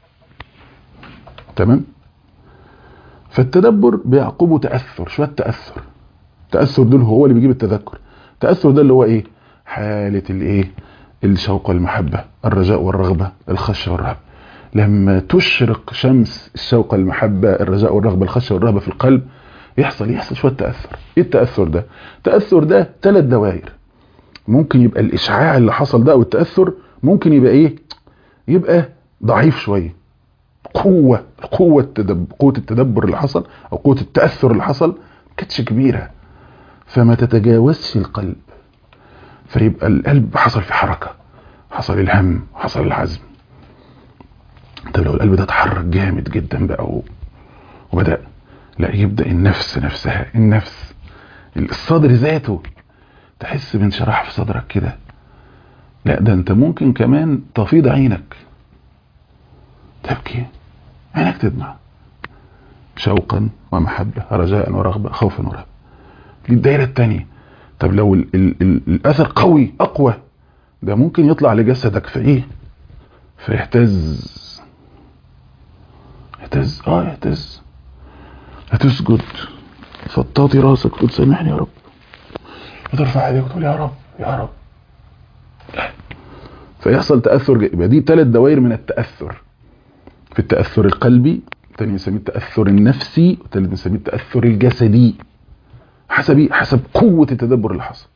تمام فالتدبر بيعقبه تاثر شويه تاثر التاثر دول هو اللي بيجيب التذكر التاثر ده اللي هو ايه حاله الايه الشوق والمحبه الرجاء والرغبه الخشيه والرهبه لما تشرق شمس الشوق المحبه الرجاء والرغبه الخشيه والرهبه في القلب يحصل يحصل شويه تاثر ايه التاثر ده التاثر ده ثلاث دوائر ممكن يبقى الاشعاع اللي حصل ده او التاثر ممكن يبقى ايه يبقى ضعيف شويه قوه قوه التدبر قوه التدبر اللي حصل او قوه التاثر اللي حصل ما كانتش كبيره فما تتجاوزش القلب فيبقى القلب حصل في حركه حصل الهم حصل العزم طب لو القلب ده اتحرك جامد جدا بقى و- وبدا لا يبدا النفس نفسها النفس الصدر ذاته تحس بانشراح في صدرك كده لا ده انت ممكن كمان تفيض عينك تبكي عينك تدمع شوقا ومحبة رجاء ورغبة خوفا ورهبة دي الدايرة التانية طب لو ال ال ال الأثر قوي أقوى ده ممكن يطلع لجسدك في إيه فيهتز يهتز اه يهتز هتسجد فطاطي راسك تقول سامحني يا رب وترفع ايديك وتقول يا رب يا رب فيحصل تاثر جي- يبقى دي ثلاث دوائر من التاثر في التاثر القلبي الثاني بنسميه التاثر النفسي والثالث بنسميه التاثر الجسدي حسب إيه؟ حسب قوه التدبر اللي حصل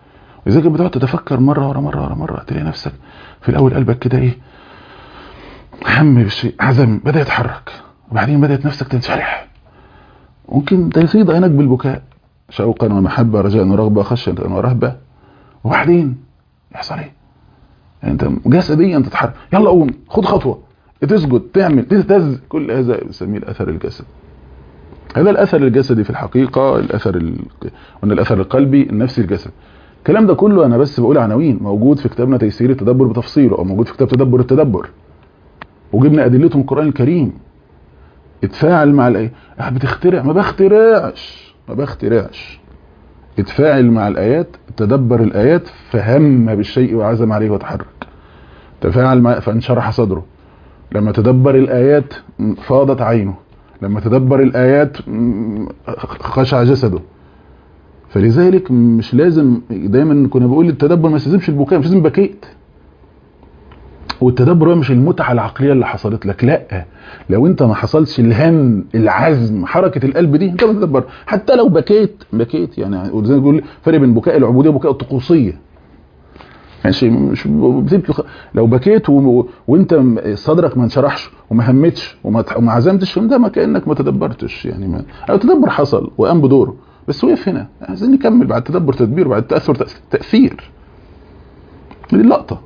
لذلك بتقعد تتفكر مره ورا مره ورا مره تلاقي نفسك في الاول قلبك كده ايه هم بالشيء عزم بدا يتحرك وبعدين بدات نفسك تنشرح ممكن تفيض عينك بالبكاء شوقا ومحبه رجاء ورغبه خشيه ورهبه وبعدين يحصل ايه انت جسديا تتحرك يلا قوم خد خطوه تسجد تعمل تهتز كل هذا بنسميه الاثر الجسدي هذا الاثر الجسدي في الحقيقه الاثر ال... وان الاثر القلبي النفسي الجسدي الكلام ده كله انا بس بقول عناوين موجود في كتابنا تيسير التدبر بتفصيله او موجود في كتاب تدبر التدبر وجبنا ادلته من القران الكريم اتفاعل مع الايه بتخترع ما بخترعش ما بخترعش اتفاعل مع الايات تدبر الايات فهم بالشيء وعزم عليه وتحرك تفاعل مع فانشرح صدره لما تدبر الايات فاضت عينه لما تدبر الايات خشع جسده فلذلك مش لازم دايما كنا بقول التدبر ما يستلزمش البكاء مش لازم بكيت والتدبر هو مش المتعه العقليه اللي حصلت لك لا لو انت ما حصلش الهم العزم حركه القلب دي انت بتدبر حتى لو بكيت بكيت يعني زي ما بيقول فرق بين بكاء العبوديه وبكاء الطقوسيه ماشي مش بتبكي لو بكيت و... وانت صدرك ما انشرحش وما همتش وما, وما عزمتش انت ما كانك ما تدبرتش يعني ما او تدبر حصل وقام بدوره بس وقف هنا عايزين نكمل بعد تدبر تدبير بعد تاثر تاثير دي اللقطه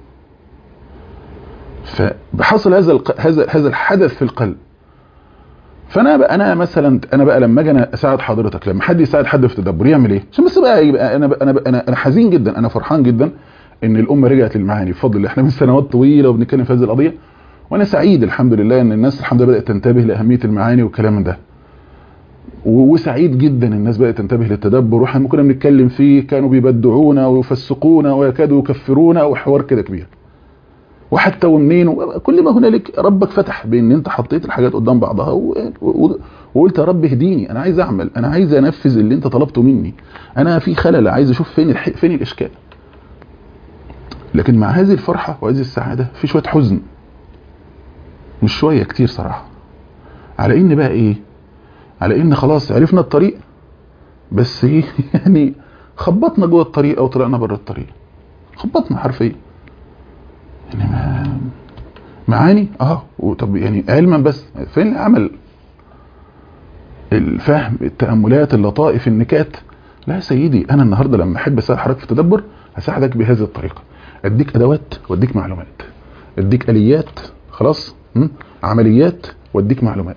فحصل هذا الق... هذا هذا الحدث في القلب فانا بقى انا مثلا انا بقى لما اجي انا اساعد حضرتك لما حد يساعد حد في تدبر يعمل ايه عشان بس بقى يبقى انا بقى انا بقى انا انا حزين جدا انا فرحان جدا ان الامه رجعت للمعاني بفضل الله احنا من سنوات طويله وبنتكلم في هذه القضيه وانا سعيد الحمد لله ان الناس الحمد لله بدات تنتبه لاهميه المعاني والكلام من ده وسعيد جدا الناس بدات تنتبه للتدبر واحنا كنا بنتكلم فيه كانوا بيبدعونا ويفسقونا ويكادوا يكفرونا وحوار كده كبير وحتى ومنين كل ما هنالك ربك فتح بان انت حطيت الحاجات قدام بعضها و... و... وقلت يا رب اهديني انا عايز اعمل انا عايز انفذ اللي انت طلبته مني انا في خلل عايز اشوف فين الح... فين الاشكال لكن مع هذه الفرحة وهذه السعادة في شوية حزن مش شوية كتير صراحة على ان بقى ايه على ان خلاص عرفنا الطريق بس ايه يعني خبطنا جوه الطريق او طلعنا بره الطريق خبطنا حرفيا يعني ما معاني اه طب يعني علما بس فين العمل الفهم التأملات اللطائف النكات لا يا سيدي انا النهارده لما احب اساعد حضرتك في التدبر هساعدك بهذه الطريقه اديك ادوات واديك معلومات اديك اليات خلاص م? عمليات واديك معلومات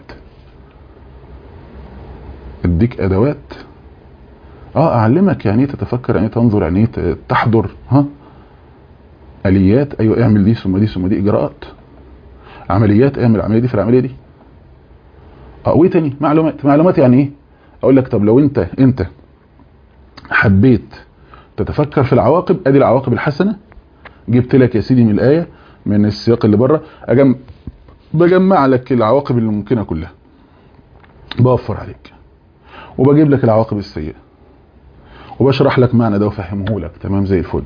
اديك ادوات اه اعلمك يعني ايه تتفكر يعني ايه تنظر يعني ايه تحضر ها اليات ايوه اعمل دي ثم دي ثم دي اجراءات عمليات اعمل العمليه دي في العمليه دي اه وايه تاني معلومات معلومات يعني ايه اقول لك طب لو انت انت حبيت تتفكر في العواقب ادي العواقب الحسنه جبت لك يا سيدي من الايه من السياق اللي بره اجم بجمع لك العواقب اللي ممكنه كلها بوفر عليك وبجيب لك العواقب السيئه وبشرح لك معنى ده وافهمه لك تمام زي الفل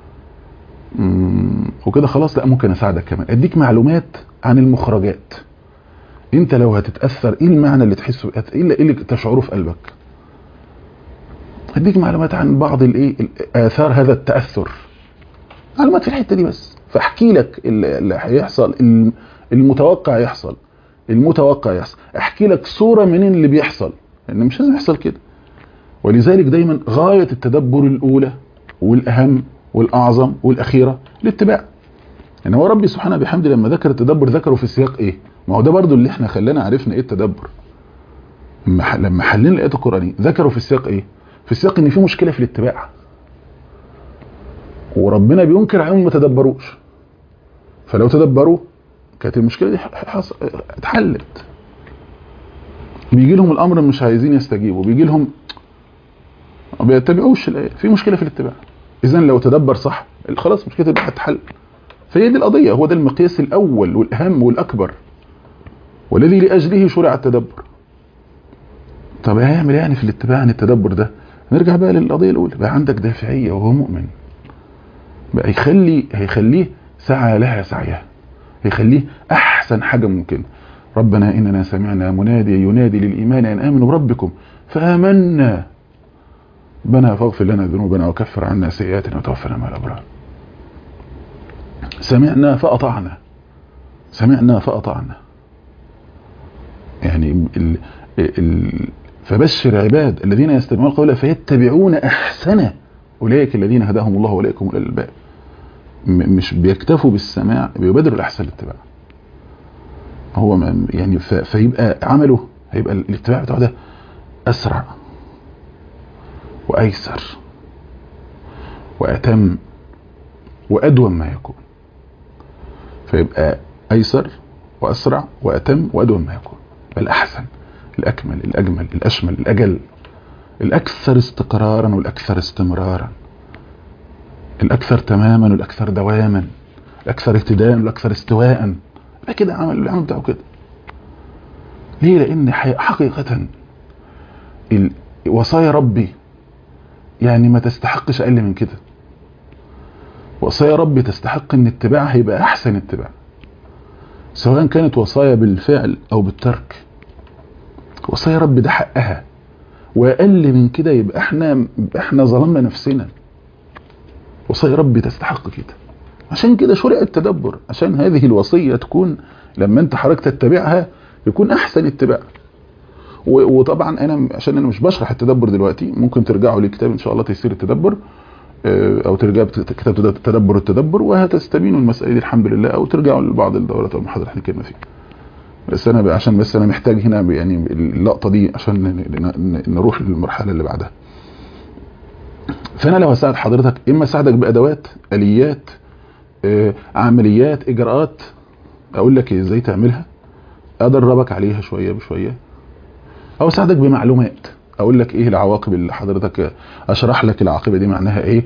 وكده خلاص لا ممكن اساعدك كمان اديك معلومات عن المخرجات انت لو هتتاثر ايه المعنى اللي تحسه ايه اللي, اللي تشعره في قلبك اديك معلومات عن بعض الايه اثار هذا التاثر معلومات في الحته دي بس فاحكي لك اللي هيحصل المتوقع يحصل المتوقع يحصل احكي لك صوره من اللي بيحصل لان مش لازم يحصل كده ولذلك دايما غايه التدبر الاولى والاهم والاعظم والاخيره الاتباع ان هو ربي سبحانه بحمده لما ذكر التدبر ذكره في سياق ايه ما هو ده برضو اللي احنا خلانا عرفنا ايه التدبر لما حلينا الايات القرانيه ذكروا في السياق ايه في السياق ان في مشكله في الاتباع وربنا بينكر عليهم ما تدبروش فلو تدبروا كانت المشكله دي حص... اتحلت بيجي لهم الامر مش عايزين يستجيبوا بيجي لهم ما بيتبعوش الايه في مشكله في الاتباع اذا لو تدبر صح خلاص مشكله الاتباع هتحل فهي دي القضيه هو ده المقياس الاول والاهم والاكبر والذي لاجله شرع التدبر طب هيعمل يعني في الاتباع عن التدبر ده نرجع بقى للقضيه الاولى بقى عندك دافعيه وهو مؤمن بقى يخلي هيخليه سعى لها سعيها هيخليه احسن حاجه ممكن ربنا اننا سمعنا مناديا ينادي للايمان ان امنوا بربكم فامنا ربنا فاغفر لنا ذنوبنا وكفر عنا سيئاتنا وتوفنا مع الابرار سمعنا فاطعنا سمعنا فأطعنا يعني ال ال فبشر عباد الذين يستمعون القول فيتبعون أحسنه أولئك الذين هداهم الله وأولئك هم الألباب مش بيكتفوا بالسماع بيبادروا الأحسن الاتباع هو يعني فيبقى عمله هيبقى الاتباع بتاعه ده أسرع وأيسر وأتم وأدوم ما يكون فيبقى أيسر وأسرع وأتم وأدوم ما يكون بل أحسن الأكمل الأجمل الأشمل الأجل الأكثر استقرارا والأكثر استمرارا الأكثر تماما والأكثر دواما الأكثر اهتداء والأكثر استواء ده كده عمل العمل بتاعه كده ليه لأن حقيقة وصايا ربي يعني ما تستحقش أقل من كده وصايا ربي تستحق ان اتباعها يبقى احسن اتباع سواء كانت وصايا بالفعل او بالترك وصايا ربي ده حقها واقل من كده يبقى احنا احنا ظلمنا نفسنا وصايا ربي تستحق كده عشان كده شرع التدبر عشان هذه الوصية تكون لما انت حضرتك تتبعها يكون احسن اتباع وطبعا انا عشان انا مش بشرح التدبر دلوقتي ممكن ترجعوا لكتاب ان شاء الله تيسير التدبر او ترجعوا كتاب التدبر التدبر وهتستبينوا المسائل دي الحمد لله او ترجعوا لبعض الدورات والمحاضرات اللي كنا فيها بس انا عشان بس انا محتاج هنا يعني اللقطه دي عشان نروح للمرحله اللي بعدها فانا لو هساعد حضرتك اما اساعدك بادوات اليات عمليات اجراءات اقول لك ازاي تعملها ادربك عليها شويه بشويه او اساعدك بمعلومات اقول لك ايه العواقب اللي حضرتك اشرح لك العاقبه دي معناها ايه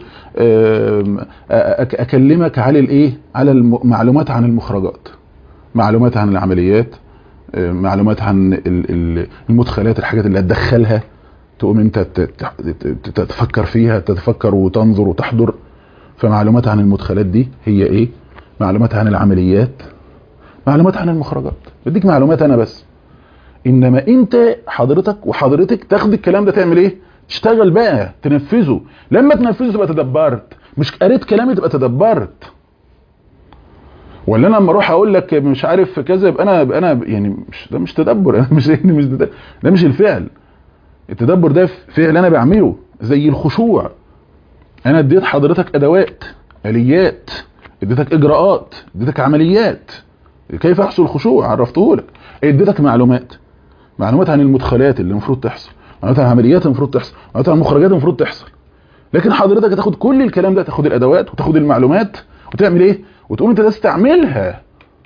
اكلمك على الايه على المعلومات عن المخرجات معلومات عن العمليات معلومات عن المدخلات الحاجات اللي هتدخلها تقوم انت تتفكر فيها تتفكر وتنظر وتحضر فمعلومات عن المدخلات دي هي ايه معلومات عن العمليات معلومات عن المخرجات بديك معلومات انا بس انما انت حضرتك وحضرتك تاخد الكلام ده تعمل ايه تشتغل بقى تنفذه لما تنفذه تبقى تدبرت مش قريت كلامي تبقى تدبرت ولا انا لما اروح اقول لك مش عارف كذا يبقى انا يبقى انا يعني مش ده مش تدبر انا مش يعني مش ده, ده مش الفعل التدبر ده فعل انا بعمله زي الخشوع انا اديت حضرتك ادوات اليات اديتك اجراءات اديتك عمليات كيف يحصل الخشوع عرفته لك اديتك معلومات معلومات عن المدخلات اللي المفروض تحصل معلومات عن العمليات اللي المفروض تحصل معلومات عن المخرجات اللي المفروض تحصل لكن حضرتك هتاخد كل الكلام ده تاخد الادوات وتاخد المعلومات وتعمل ايه وتقوم انت تستعملها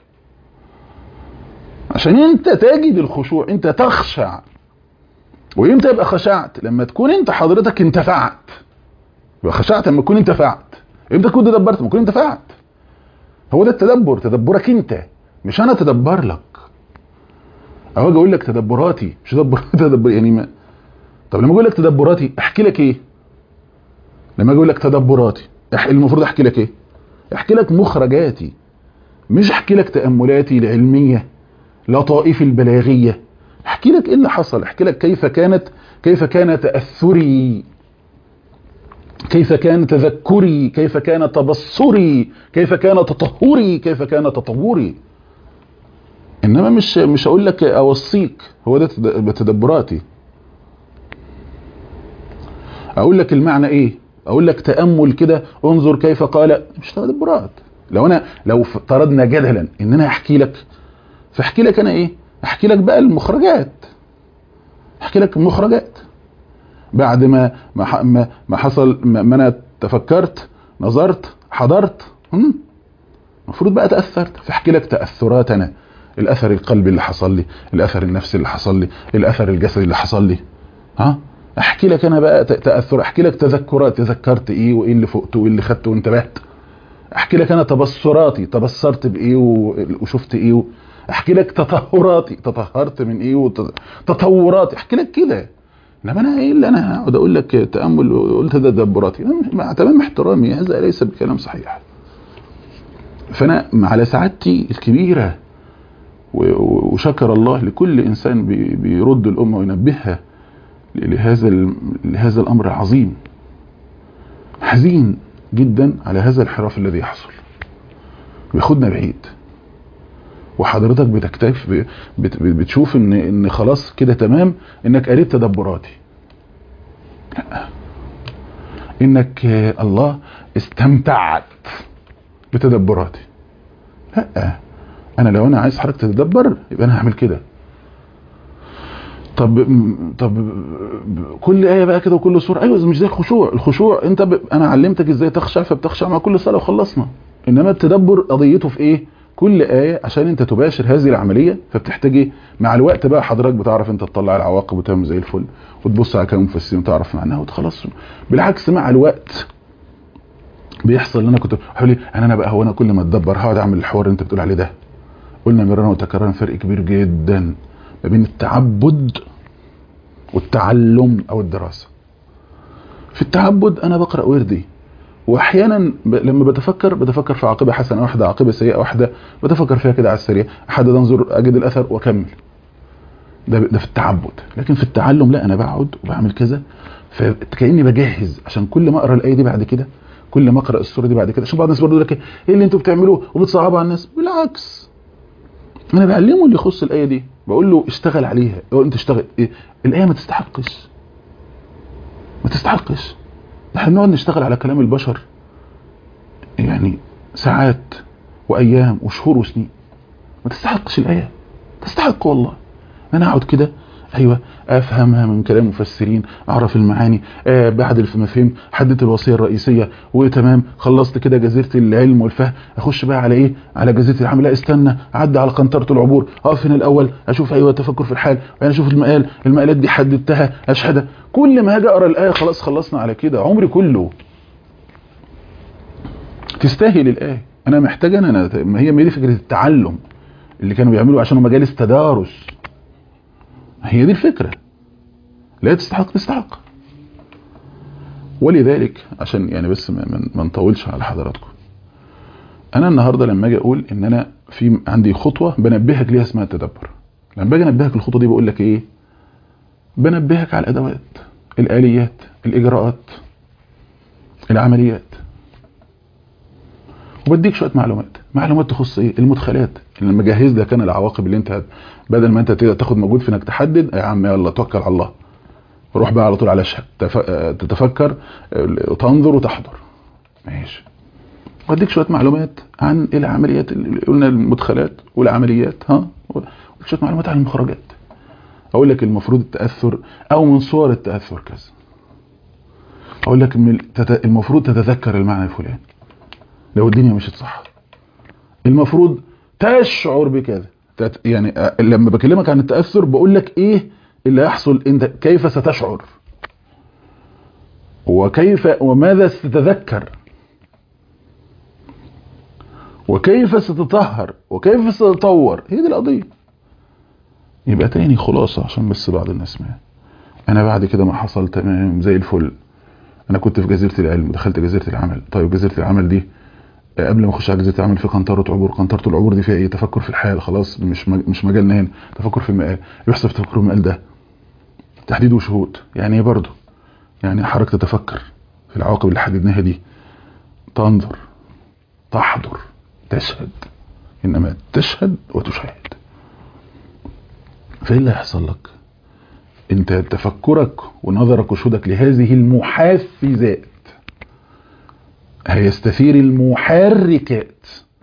عشان انت تجد الخشوع انت تخشع وامتى يبقى خشعت لما تكون انت حضرتك انتفعت يبقى خشعت لما تكون انتفعت امتى تكون تدبرت لما تكون انتفعت هو ده التدبر تدبرك انت مش انا تدبر لك او اجي اقول لك تدبراتي مش تدبر تدبر يعني ما طب لما اقول لك تدبراتي احكي لك ايه لما اجي اقول لك تدبراتي المفروض احكي لك ايه احكي لك مخرجاتي مش احكي لك تاملاتي العلميه لطائفي البلاغيه احكي لك ايه اللي حصل احكي لك كيف كانت كيف كان تاثري كيف كان تذكري كيف كان تبصري كيف كان تطهري كيف كان تطوري انما مش مش اقول لك اوصيك هو ده تدبراتي اقول لك المعنى ايه اقول لك تامل كده انظر كيف قال مش تدبرات لو انا لو افترضنا جدلا ان انا احكي لك فاحكي لك انا ايه احكي لك بقى المخرجات احكي لك المخرجات بعد ما ما ما حصل ما انا تفكرت نظرت حضرت المفروض بقى تاثرت فاحكي لك تاثرات انا الاثر القلبي اللي حصل لي الاثر النفسي اللي حصل لي الاثر الجسدي اللي حصل لي ها احكي لك انا بقى تاثر احكي لك تذكرات تذكرت ايه وايه اللي فقته وايه اللي خدته وانتبهت احكي لك انا تبصراتي تبصرت بايه وشفت ايه احكي لك تطهراتي تطهرت من ايه وتطوراتي احكي لك كده انما انا ايه اللي انا هقعد اقول لك تامل وقلت تدبراتي مع تمام احترامي هذا ليس بكلام صحيح فانا على سعادتي الكبيره وشكر الله لكل انسان بيرد الامه وينبهها لهذا لهذا الامر العظيم حزين جدا على هذا الانحراف الذي يحصل بياخدنا بعيد وحضرتك بتكتف ب- بت- بتشوف ان ان خلاص كده تمام انك قريت تدبراتي لا. انك آه، الله استمتعت بتدبراتي لا انا لو انا عايز حضرتك تتدبر يبقى انا هعمل كده طب طب كل ايه بقى كده وكل سوره ايوه مش زي الخشوع الخشوع انت ب... انا علمتك ازاي تخشع فبتخشع مع كل صلاه وخلصنا انما التدبر قضيته في ايه كل ايه عشان انت تباشر هذه العمليه فبتحتاج ايه مع الوقت بقى حضرتك بتعرف انت تطلع العواقب وتعمل زي الفل وتبص على كلام مفسرين وتعرف معناها وتخلص بالعكس مع الوقت بيحصل اللي انا كنت حولي انا انا بقى هو انا كل ما اتدبر هقعد اعمل الحوار اللي انت بتقول عليه ده قلنا مرارا وتكرارا فرق كبير جدا ما بين التعبد والتعلم او الدراسه في التعبد انا بقرا وردي واحيانا ب... لما بتفكر بتفكر في عاقبه حسنه واحده عاقبه سيئه واحده بتفكر فيها كده على السريع احدد انظر اجد الاثر واكمل ده ده في التعبد لكن في التعلم لا انا بقعد وبعمل كذا فكاني بجهز عشان كل ما اقرا الايه دي بعد كده كل ما اقرا السوره دي بعد كده عشان بعض الناس برضه يقول لك ايه اللي انتوا بتعملوه وبتصعبوا على الناس بالعكس انا بعلمه اللي يخص الايه دي بقول له اشتغل عليها يقول انت اشتغل إيه؟ الايه ما تستحقش ما تستحقش احنا بنقعد نشتغل على كلام البشر يعني ساعات وايام وشهور وسنين ما تستحقش الايه تستحق والله انا اقعد كده ايوه افهمها من كلام مفسرين اعرف المعاني آه بعد المفاهيم حددت الوصيه الرئيسيه وتمام خلصت كده جزيره العلم والفهم اخش بقى على ايه على جزيره العمل لا استنى اعدي على قنطره العبور اقف هنا الاول اشوف ايوه التفكر في الحال وبعدين اشوف المقال المقالات دي حددتها اشهدها كل ما هاجي اقرا الايه خلاص خلصنا على كده عمري كله تستاهل الايه انا محتاج انا أنا- ما هي ما دي فكره التعلم اللي كانوا بيعملوا عشان مجالس تدارس هي دي الفكرة لا تستحق تستحق ولذلك عشان يعني بس ما, ما- ما نطولش على حضراتكم انا النهارده لما اجي اقول ان انا في عندي خطوه بنبهك ليها اسمها التدبر لما باجي انبهك الخطوه دي بقول لك ايه بنبهك على الادوات الاليات الاجراءات العمليات وبديك شويه معلومات معلومات تخص ايه المدخلات اللي لما اجهز لك انا العواقب اللي انت هت... بدل ما انت تبدأ تاخد مجهود في انك تحدد يا عم يلا توكل على الله روح بقى على طول على اشهد تف... آه، تتفكر آه، وتنظر وتحضر ماشي واديك شويه معلومات عن العمليات اللي قلنا المدخلات والعمليات ها شويه معلومات عن المخرجات اقول لك المفروض التاثر او من صور التاثر كذا اقول لك من التت- المفروض تتذكر المعنى الفلاني لو الدنيا مشيت صح المفروض تشعر بكذا تت- يعني أ- لما بكلمك عن التاثر بقول لك ايه اللي هيحصل انت كيف ستشعر وكيف وماذا ستتذكر وكيف ستطهر وكيف ستتطور هي دي القضيه يبقى تاني خلاصه عشان بس بعض الناس ما انا بعد كده ما حصل تمام زي الفل انا كنت في جزيره العلم دخلت جزيره العمل طيب جزيره العمل دي آه، قبل ما اخش على جزيره العمل في قنطره عبور قنطره العبور دي فيها ايه تفكر في الحال خلاص مش مج- مش مجالنا هنا تفكر في المقال يحصل في تفكر المقال ده تحديد وشهود يعني ايه برضه يعني حضرتك تتفكر في العواقب اللي حددناها دي تنظر تحضر تشهد انما تشهد وتشاهد فايه اللي هيحصل لك انت تفكرك ونظرك وشهودك لهذه المحفزات هيستثير المحركات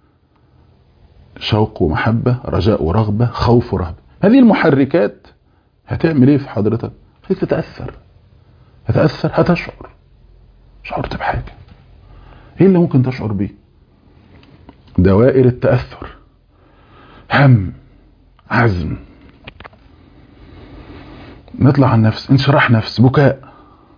شوق ومحبة رجاء ورغبة خوف ورهبة هذه المحركات هتعمل ايه في حضرتك خليك تتأثر هتأثر هتشعر شعرت بحاجة ايه اللي ممكن تشعر بيه دوائر التأثر هم عزم نطلع عن نفس انشراح نفس بكاء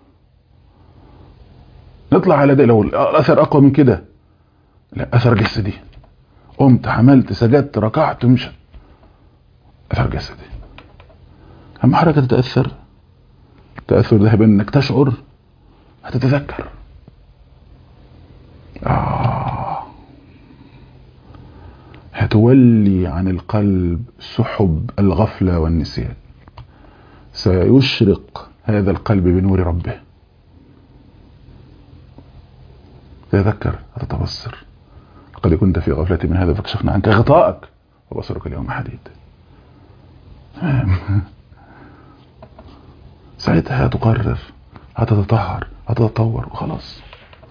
نطلع على ده لو الاثر اقوى من كده لا اثر جسدي قمت عملت سجدت ركعت مشت اثر جسدي اما حركه تتاثر التاثر ده هيبان انك تشعر هتتذكر آه. هتولي عن القلب سحب الغفله والنسيان سيشرق هذا القلب بنور ربه تذكر هتتبصر قد كنت في غفلة من هذا فكشفنا عنك غطاءك وبصرك اليوم حديد ساعتها هتقرر هتتطهر هتتطور وخلاص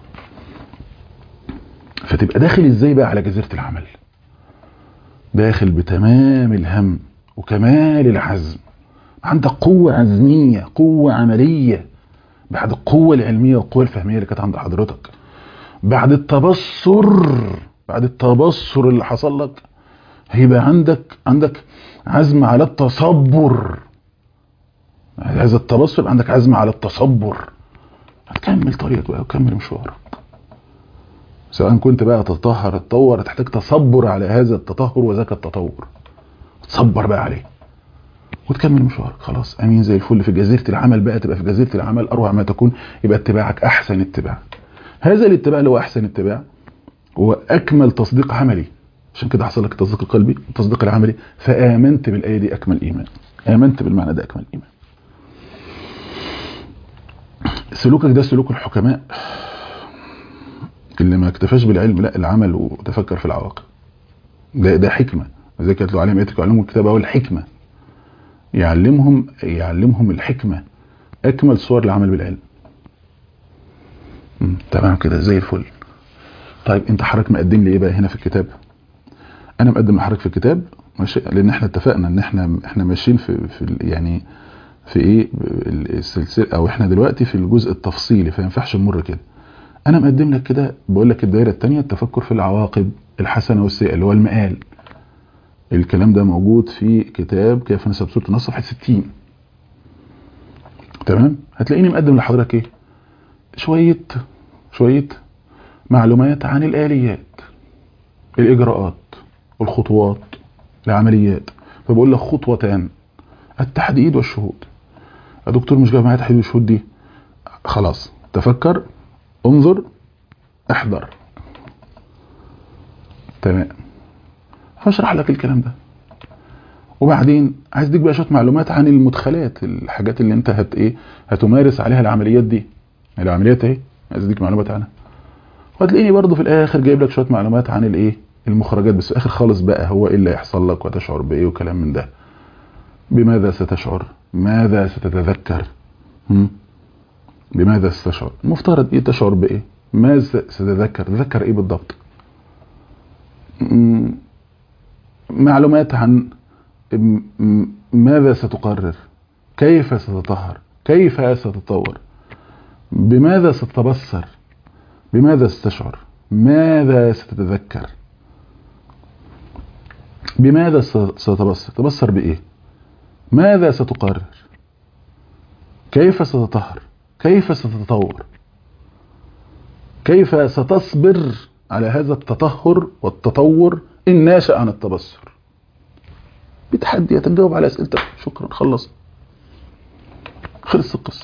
فتبقى داخل ازاي بقى على جزيرة العمل داخل بتمام الهم وكمال العزم عندك قوة عزمية قوة عملية بعد القوة العلمية والقوة الفهمية اللي كانت عند حضرتك بعد التبصر بعد التبصر اللي حصل لك هيبقى عندك عندك عزم على التصبر هذا التبصر عندك عزم على التصبر هتكمل طريقك بقى وكمل مشوارك سواء كنت بقى تتطهر تطور تحتاج تصبر على هذا التطهر وذاك التطور تصبر بقى عليه وتكمل مشوارك خلاص امين زي الفل في جزيره العمل بقى تبقى في جزيره العمل اروع ما تكون يبقى اتباعك احسن اتباع هذا الاتباع اللي هو احسن اتباع هو اكمل تصديق عملي عشان كده حصل لك التصديق القلبي والتصديق العملي فامنت بالايه دي اكمل ايمان امنت بالمعنى ده اكمل ايمان سلوكك ده سلوك الحكماء اللي ما اكتفاش بالعلم لا العمل وتفكر في العواقب ده ده حكمه زي كانت له عليهم ايتك وعلمهم الكتابه والحكمه يعلمهم يعلمهم الحكمه اكمل صور العمل بالعلم تمام كده زي الفل طيب انت حضرتك مقدم لي ايه بقى هنا في الكتاب انا مقدم لحضرتك في الكتاب ماشي لان احنا اتفقنا ان احنا احنا ماشيين في في يعني في ايه السلسله او احنا دلوقتي في الجزء التفصيلي فما ينفعش نمر كده انا مقدم لك كده بقول لك الدايره الثانيه التفكر في العواقب الحسنه والسيئه اللي هو المقال الكلام ده موجود في كتاب كيف نسب سوره النصر صفحه 60 تمام هتلاقيني مقدم لحضرتك ايه شويه شويه معلومات عن الاليات الاجراءات والخطوات العمليات فبقول لك خطوتان التحديد والشهود يا دكتور مش جايب معايا تحديد والشهود دي خلاص تفكر انظر احضر تمام هشرح لك الكلام ده وبعدين عايز اديك بقى شويه معلومات عن المدخلات الحاجات اللي انت هت ايه هتمارس عليها العمليات دي العمليات اهي عايز اديك معلومات عنها وهتلاقيني برضو في الاخر جايب لك شويه معلومات عن الايه المخرجات بس في الاخر خالص بقى هو ايه اللي هيحصل لك وتشعر بايه وكلام من ده بماذا ستشعر ماذا ستتذكر هم؟ بماذا ستشعر المفترض ايه تشعر بايه ماذا ستتذكر تذكر ايه بالضبط معلومات عن ماذا ستقرر كيف ستطهر كيف ستتطور بماذا ستتبصر بماذا ستشعر ماذا ستتذكر بماذا ستتبصر تبصر بايه ماذا ستقرر كيف ستطهر كيف ستتطور كيف ستصبر على هذا التطهر والتطور إن ناشأ عن التبصر بتحدي تجاوب على أسئلتك شكرا خلص خلص القصة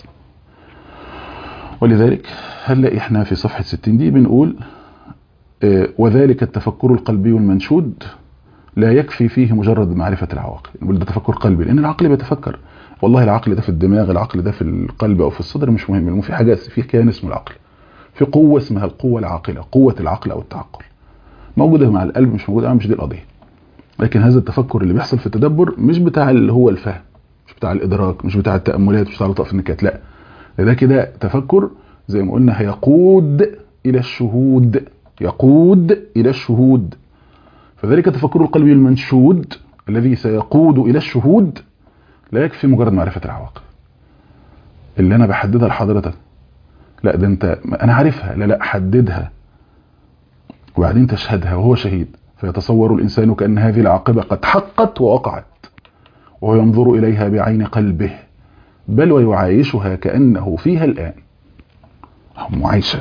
ولذلك هنلاقي احنا في صفحة 60 دي بنقول اه وذلك التفكر القلبي المنشود لا يكفي فيه مجرد معرفة العواقب نقول ده تفكر قلبي لأن العقل بيتفكر والله العقل ده في الدماغ العقل ده في القلب أو في الصدر مش مهم المهم في حاجة في كيان اسمه العقل في قوة اسمها القوة العاقلة قوة العقل أو التعقل موجودة مع القلب مش موجودة مش دي القضية لكن هذا التفكر اللي بيحصل في التدبر مش بتاع اللي هو الفهم مش بتاع الإدراك مش بتاع التأملات مش بتاع لطف النكات لا ده كده تفكر زي ما قلنا هيقود إلى الشهود يقود إلى الشهود فذلك تفكر القلب المنشود الذي سيقود إلى الشهود لا يكفي مجرد معرفة العواقب اللي أنا بحددها لحضرتك لا ده أنت أنا عارفها لا لا حددها وبعدين تشهدها وهو شهيد فيتصور الإنسان كأن هذه العاقبة قد حقت ووقعت وهو ينظر إليها بعين قلبه بل ويعايشها كأنه فيها الآن معايشة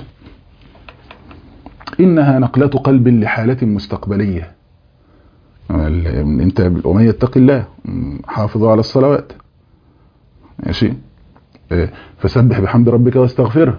إنها نقلة قلب لحالة مستقبلية انت ومن يتق الله حافظوا على الصلوات ماشي فسبح بحمد ربك واستغفره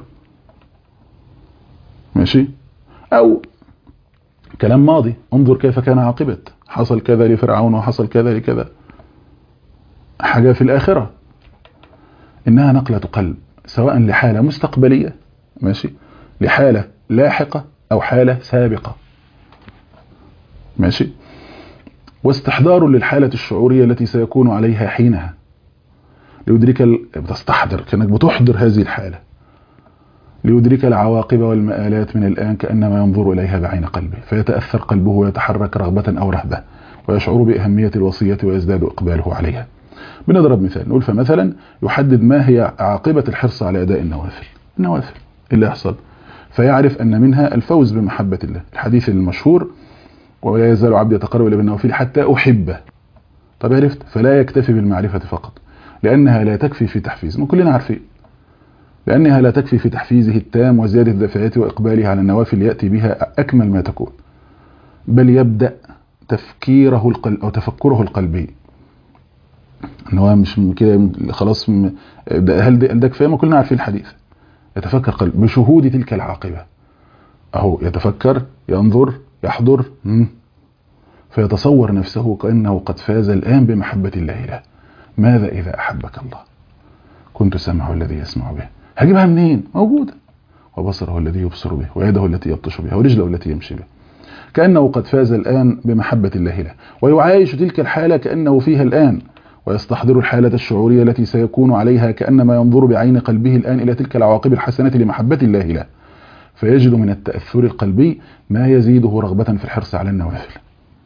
ماشي او كلام ماضي انظر كيف كان عاقبة حصل كذا لفرعون وحصل كذا لكذا حاجة في الآخرة إنها نقلة قلب سواء لحالة مستقبلية ماشي لحالة لاحقة أو حالة سابقة ماشي واستحضار للحالة الشعورية التي سيكون عليها حينها ليدرك ال... بتستحضر كأنك بتحضر هذه الحالة ليدرك العواقب والمآلات من الآن كأنما ينظر إليها بعين قلبه فيتأثر قلبه ويتحرك رغبة أو رهبة ويشعر بأهمية الوصية ويزداد إقباله عليها بنضرب مثال نقول فمثلا يحدد ما هي عاقبة الحرص على أداء النوافل النوافل اللي يحصل فيعرف أن منها الفوز بمحبة الله الحديث المشهور ولا يزال عبد يتقرب إلى بالنوافل حتى أحبه طب عرفت فلا يكتفي بالمعرفة فقط لأنها لا تكفي في تحفيز وكلنا عارفين لأنها لا تكفي في تحفيزه التام وزيادة دافعته وإقباله على النوافل يأتي بها أكمل ما تكون بل يبدأ تفكيره القلب أو تفكره القلبي ان هو مش كده خلاص م... ده هل ده, ده كفايه ما كلنا عارفين الحديث يتفكر قلب بشهود تلك العاقبه اهو يتفكر ينظر يحضر م. فيتصور نفسه كانه قد فاز الان بمحبه الله له ماذا اذا احبك الله كنت سمعه الذي يسمع به هجيبها منين موجوده وبصره الذي يبصر به ويده التي يبطش بها ورجله التي يمشي بها كانه قد فاز الان بمحبه الله له ويعايش تلك الحاله كانه فيها الان ويستحضر الحالة الشعورية التي سيكون عليها كأنما ينظر بعين قلبه الآن إلى تلك العواقب الحسنة لمحبة الله له فيجد من التأثر القلبي ما يزيده رغبة في الحرص على النوافل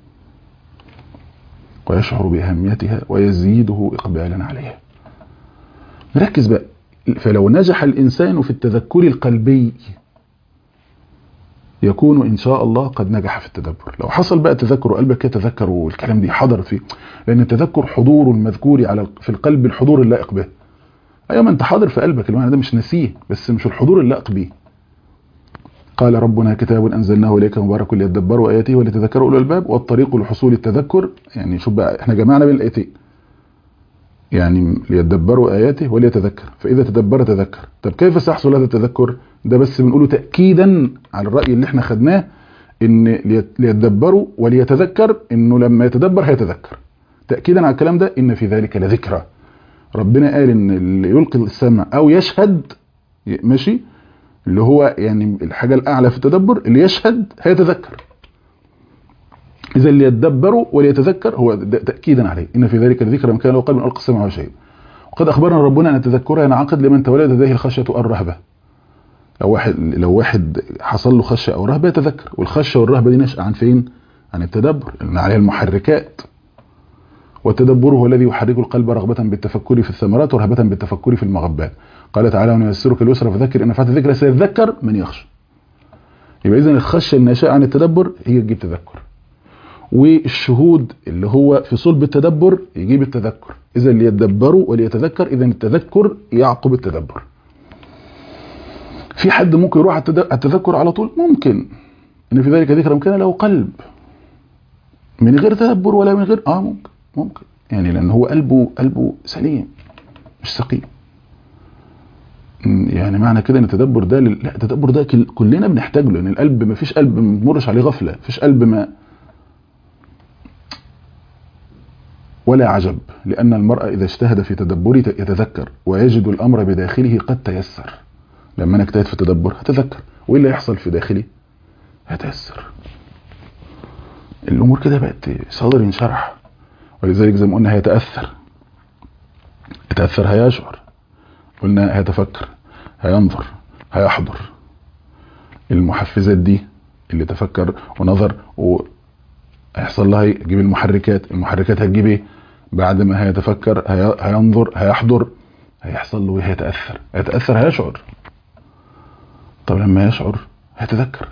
ويشعر بأهميتها ويزيده إقبالا عليها نركز بقى فلو نجح الإنسان في التذكر القلبي يكون إن شاء الله قد نجح في التدبر لو حصل بقى تذكر قلبك يتذكر والكلام دي حضر فيه لأن التذكر حضور المذكور على في القلب الحضور اللائق به أيوة ما أنت حاضر في قلبك المعنى ده مش نسيه بس مش الحضور اللائق به قال ربنا كتاب أنزلناه إليك مبارك ليدبروا آياته وليتذكروا أولو الباب والطريق لحصول التذكر يعني شوف بقى احنا جمعنا بين الآيتين يعني ليدبروا آياته وليتذكر فإذا تدبر تذكر طب كيف سيحصل هذا التذكر ده بس بنقوله تأكيدا على الرأي اللي احنا خدناه ان ليتدبروا وليتذكر انه لما يتدبر هيتذكر تأكيدا على الكلام ده ان في ذلك لذكرى ربنا قال ان اللي يلقي السمع او يشهد ماشي اللي هو يعني الحاجة الأعلى في التدبر اللي يشهد هيتذكر إذا اللي يتدبروا وليتذكر هو تأكيدا عليه إن في ذلك الذكر من كان له قلب ألقى السمع وشيء وقد أخبرنا ربنا أن التذكر ينعقد لمن تولد لديه الخشية الرهبة لو واحد لو واحد حصل له خشية أو رهبة يتذكر والخشية والرهبة دي نشأ عن فين؟ عن التدبر لأن عليها المحركات والتدبر هو الذي يحرك القلب رغبة بالتفكر في الثمرات ورهبة بالتفكر في المغبات قال تعالى ونيسرك اليسرى فذكر إن فات الذكر سيذكر من يخشى يبقى إذن الخشية الناشئة عن التدبر هي تجيب تذكر والشهود اللي هو في صلب التدبر يجيب التذكر إذا اللي يتدبروا وليتذكر إذا التذكر يعقب التدبر في حد ممكن يروح على التذكر على طول ممكن ان في ذلك ذكر كان له قلب من غير تدبر ولا من غير اه ممكن ممكن يعني لان هو قلبه قلبه سليم مش سقيم يعني معنى كده ان التدبر ده لا التدبر ده كلنا بنحتاج له لان القلب ما فيش قلب ما بيمرش عليه غفله فيش قلب ما ولا عجب لان المرء اذا اجتهد في تدبره يتذكر ويجد الامر بداخله قد تيسر لما انا اجتهد في التدبر هتذكر وايه اللي هيحصل في داخلي هتيسر الامور كده بقت صدر ينشرح ولذلك زي ما قلنا هيتاثر يتاثر هيشعر قلنا هيتفكر هينظر هيحضر المحفزات دي اللي تفكر ونظر وهيحصل لها يجيب المحركات المحركات هتجيب ايه بعد ما هيتفكر هي... هينظر هيحضر هيحصل له هيتاثر هيتاثر هيشعر طب لما يشعر هيتذكر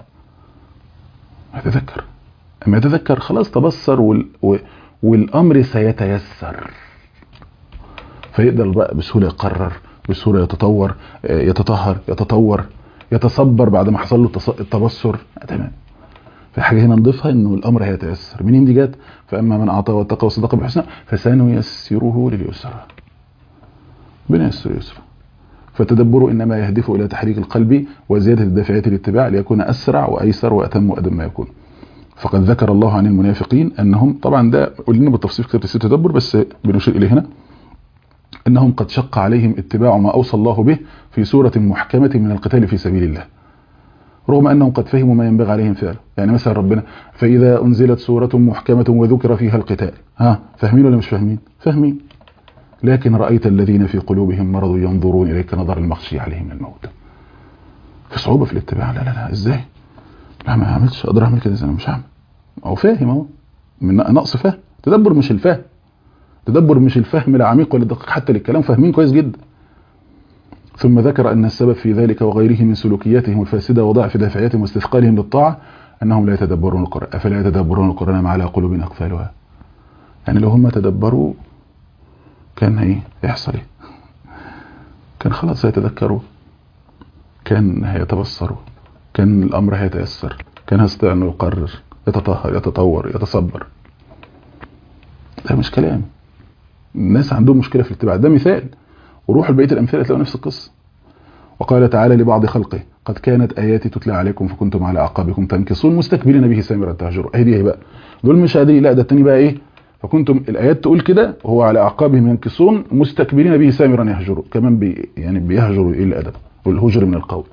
هيتذكر اما يتذكر خلاص تبصر وال... و... والامر سيتيسر فيقدر بقى بسهوله يقرر بسهوله يتطور يتطهر يتطور يتصبر بعد ما حصل له التبصر تمام في حاجه هنا نضيفها انه الامر هيتيسر منين دي جت فاما من اعطى واتقى وصدق بالحسنى فسنيسره لليسرى ربنا ييسر يسرا فتدبره انما يهدف الى تحريك القلب وزياده الدافعيه الاتباع ليكون اسرع وايسر واتم وادم ما يكون فقد ذكر الله عن المنافقين انهم طبعا ده قلنا بالتفصيل في تفسير التدبر بس بنشير اليه هنا انهم قد شق عليهم اتباع ما اوصى الله به في سوره محكمه من القتال في سبيل الله رغم انهم قد فهموا ما ينبغي عليهم فعله يعني مثلا ربنا فاذا انزلت سوره محكمه وذكر فيها القتال ها فاهمين ولا مش فاهمين فاهمين لكن رايت الذين في قلوبهم مرض ينظرون اليك نظر المغشي عليهم من الموت في صعوبه في الاتباع لا لا لا ازاي لا ما اعملش اقدر اعمل كده ازاي انا مش هعمل هو فاهم اهو من نقص فهم تدبر مش الفهم تدبر مش الفهم العميق ولا الدقيق حتى للكلام فاهمين كويس جدا ثم ذكر أن السبب في ذلك وغيره من سلوكياتهم الفاسدة وضعف دافعياتهم واستثقالهم للطاعة أنهم لا يتدبرون القرآن أفلا يتدبرون القرآن ما على قلوب أقفالها يعني لو هم تدبروا كان ايه يحصل ايه كان خلاص هيتذكروا كان هيتبصروا كان الأمر هيتيسر كان هيستطيع أنه يقرر يتطهر يتطور يتصبر ده مش كلام الناس عندهم مشكلة في الاتباع ده مثال وروحوا لبقيه الامثله تلاقوا نفس القصه وقال تعالى لبعض خلقه قد كانت اياتي تتلى عليكم فكنتم على اعقابكم تنكصون مستكبرين به سامرا تهجروا اهي دي بقى دول مش هذه لا ده التاني بقى ايه فكنتم الايات تقول كده وهو على اعقابهم ينكصون مستكبرين به سامرا يهجروا كمان بي يعني بيهجروا ايه الادب والهجر من القول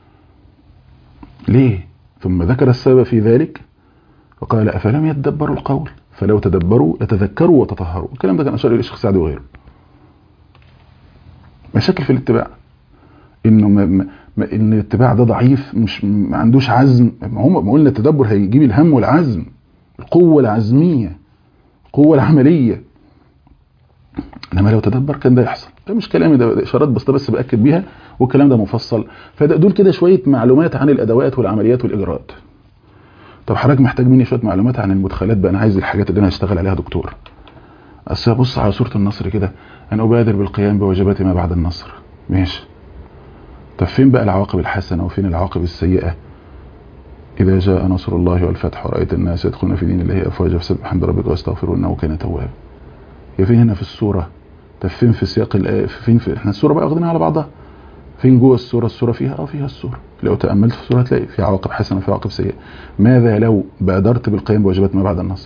ليه ثم ذكر السبب في ذلك وقال افلم يتدبروا القول فلو تدبروا لتذكروا وتطهروا الكلام ده كان اشار اليه الشيخ سعد وغيره مشاكل في الاتباع انه ما ما ان الاتباع ده ضعيف مش ما عندوش عزم ما هو ما قلنا التدبر هيجيب الهم والعزم القوه العزميه القوه العمليه انما لو تدبر كان ده يحصل ده مش كلامي ده, ده اشارات بس بس باكد بيها والكلام ده مفصل فدول كده شويه معلومات عن الادوات والعمليات والاجراءات طب حضرتك محتاج مني شويه معلومات عن المدخلات بقى انا عايز الحاجات اللي انا هشتغل عليها دكتور اصل بص على سوره النصر كده أن أبادر بالقيام بواجبات ما بعد النصر ماشي طب فين بقى العواقب الحسنة وفين العواقب السيئة إذا جاء نصر الله والفتح ورأيت الناس يدخلون في دين الله أفواجا فسبح حمد ربك واستغفروا إنه كان توابا هي فين هنا في السورة طب فين في سياق الآية فين في احنا السورة بقى واخدينها على بعضها فين جوه السورة السورة فيها اه فيها السورة لو تأملت في السورة هتلاقي في عواقب حسنة في عواقب سيئة ماذا لو بادرت بالقيام بواجبات ما بعد النصر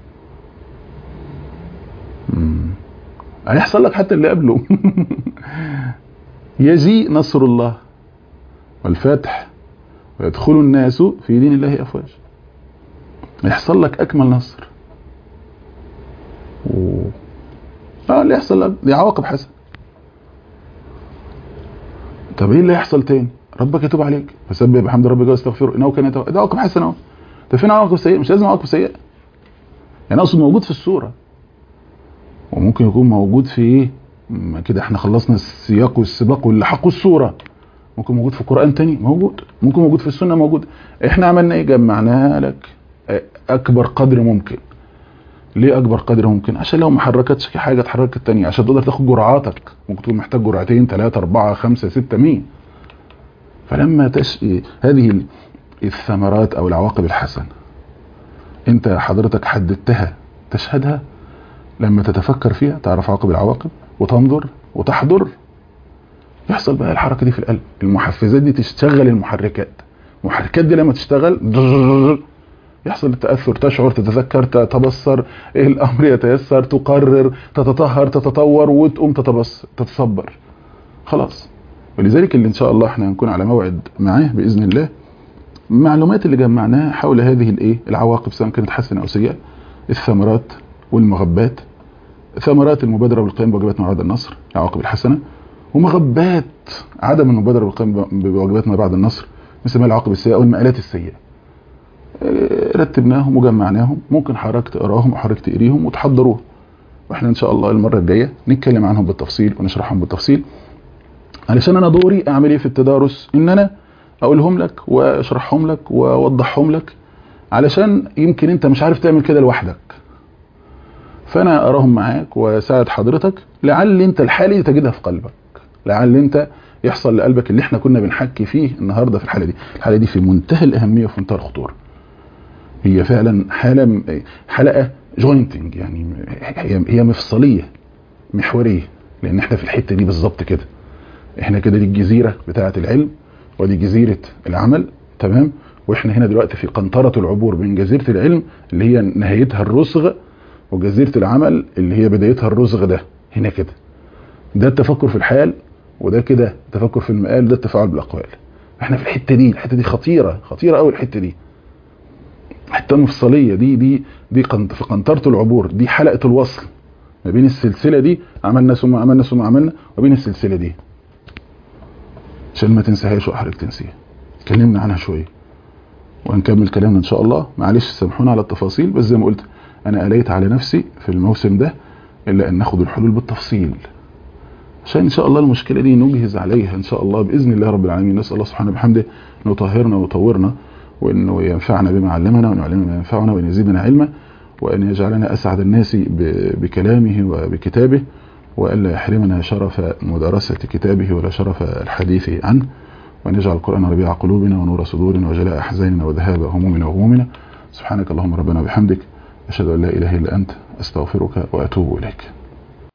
مم. هيحصل لك حتى اللي قبله يجيء نصر الله والفتح ويدخل الناس في دين الله أفواج يحصل لك أكمل نصر و... اه اللي يحصل لك دي عواقب حسنة طب ايه اللي يحصل تاني ربك يتوب عليك فسبح بحمد ربك واستغفره انه كان يتوب ده عواقب حسنة اهو طب فين عواقب سيئة مش لازم عواقب سيئة يعني اقصد موجود في السورة وممكن يكون موجود في ايه كده احنا خلصنا السياق والسباق واللي حقوا الصوره ممكن موجود في القران تاني موجود ممكن موجود في السنه موجود احنا عملنا ايه جمعناها لك اكبر قدر ممكن ليه اكبر قدر ممكن عشان لو ما حركتش في حاجه اتحركت التانية عشان تقدر تاخد جرعاتك ممكن تكون محتاج جرعتين ثلاثة أربعة خمسة ستة مية فلما تش... هذه الثمرات أو العواقب الحسنة أنت حضرتك حددتها تشهدها لما تتفكر فيها تعرف عواقب العواقب وتنظر وتحضر يحصل بقى الحركة دي في القلب المحفزات دي تشتغل المحركات المحركات دي لما تشتغل يحصل التأثر تشعر تتذكر تتبصر ايه الامر يتيسر تقرر تتطهر تتطور وتقوم تتبصر تتصبر خلاص ولذلك اللي ان شاء الله احنا هنكون على موعد معاه باذن الله المعلومات اللي جمعناها حول هذه الايه العواقب سواء كانت حسنه او سيئه الثمرات والمغبات ثمرات المبادرة بالقيام بواجبات ما بعد النصر العواقب الحسنة ومغبات عدم المبادرة بالقيام بواجبات ما بعد النصر مثل ما العواقب السيئة أو المآلات السيئة رتبناهم وجمعناهم ممكن حضرتك تقراهم وحضرتك تقريهم وتحضروهم واحنا ان شاء الله المرة الجاية نتكلم عنهم بالتفصيل ونشرحهم بالتفصيل علشان انا دوري اعمل ايه في التدارس ان انا اقولهم لك واشرحهم لك واوضحهم لك علشان يمكن انت مش عارف تعمل كده لوحدك فانا اراهم معاك واساعد حضرتك لعل انت الحالة دي تجدها في قلبك لعل انت يحصل لقلبك اللي احنا كنا بنحكي فيه النهارده في الحاله دي الحاله دي في منتهى الاهميه وفي منتهى الخطوره هي فعلا حاله حلقه جوينتنج يعني هي هي مفصليه محوريه لان احنا في الحته دي بالظبط كده احنا كده دي الجزيره بتاعه العلم ودي جزيره العمل تمام واحنا هنا دلوقتي في قنطره العبور بين جزيره العلم اللي هي نهايتها الرسغ وجزيره العمل اللي هي بدايتها الرسغ ده هنا كده ده التفكر في الحال وده كده تفكر في المقال ده التفاعل بالاقوال احنا في الحته دي الحته دي خطيره خطيره قوي الحته دي الحته المفصليه دي دي دي قنط في قنطره العبور دي حلقه الوصل ما بين السلسله دي عملنا ثم عملنا ثم عملنا وبين السلسله دي عشان ما تنساهاش واحرج تنسيها اتكلمنا عنها شويه وهنكمل كلامنا ان شاء الله معلش سامحونا على التفاصيل بس زي ما قلت انا قليت على نفسي في الموسم ده الا ان ناخد الحلول بالتفصيل عشان ان شاء الله المشكله دي نجهز عليها ان شاء الله باذن الله رب العالمين نسال الله سبحانه وبحمده انه يطهرنا ويطورنا وانه ينفعنا بما علمنا وان يعلمنا ما ينفعنا وان يزيدنا علما وان يجعلنا اسعد الناس بكلامه وبكتابه والا يحرمنا شرف مدارسه كتابه ولا شرف الحديث عنه وأن يجعل القرآن ربيع قلوبنا ونور صدورنا وجلاء أحزاننا وذهاب همومنا وهمومنا سبحانك اللهم ربنا وبحمدك أشهد أن لا إله إلا أنت أستغفرك وأتوب إليك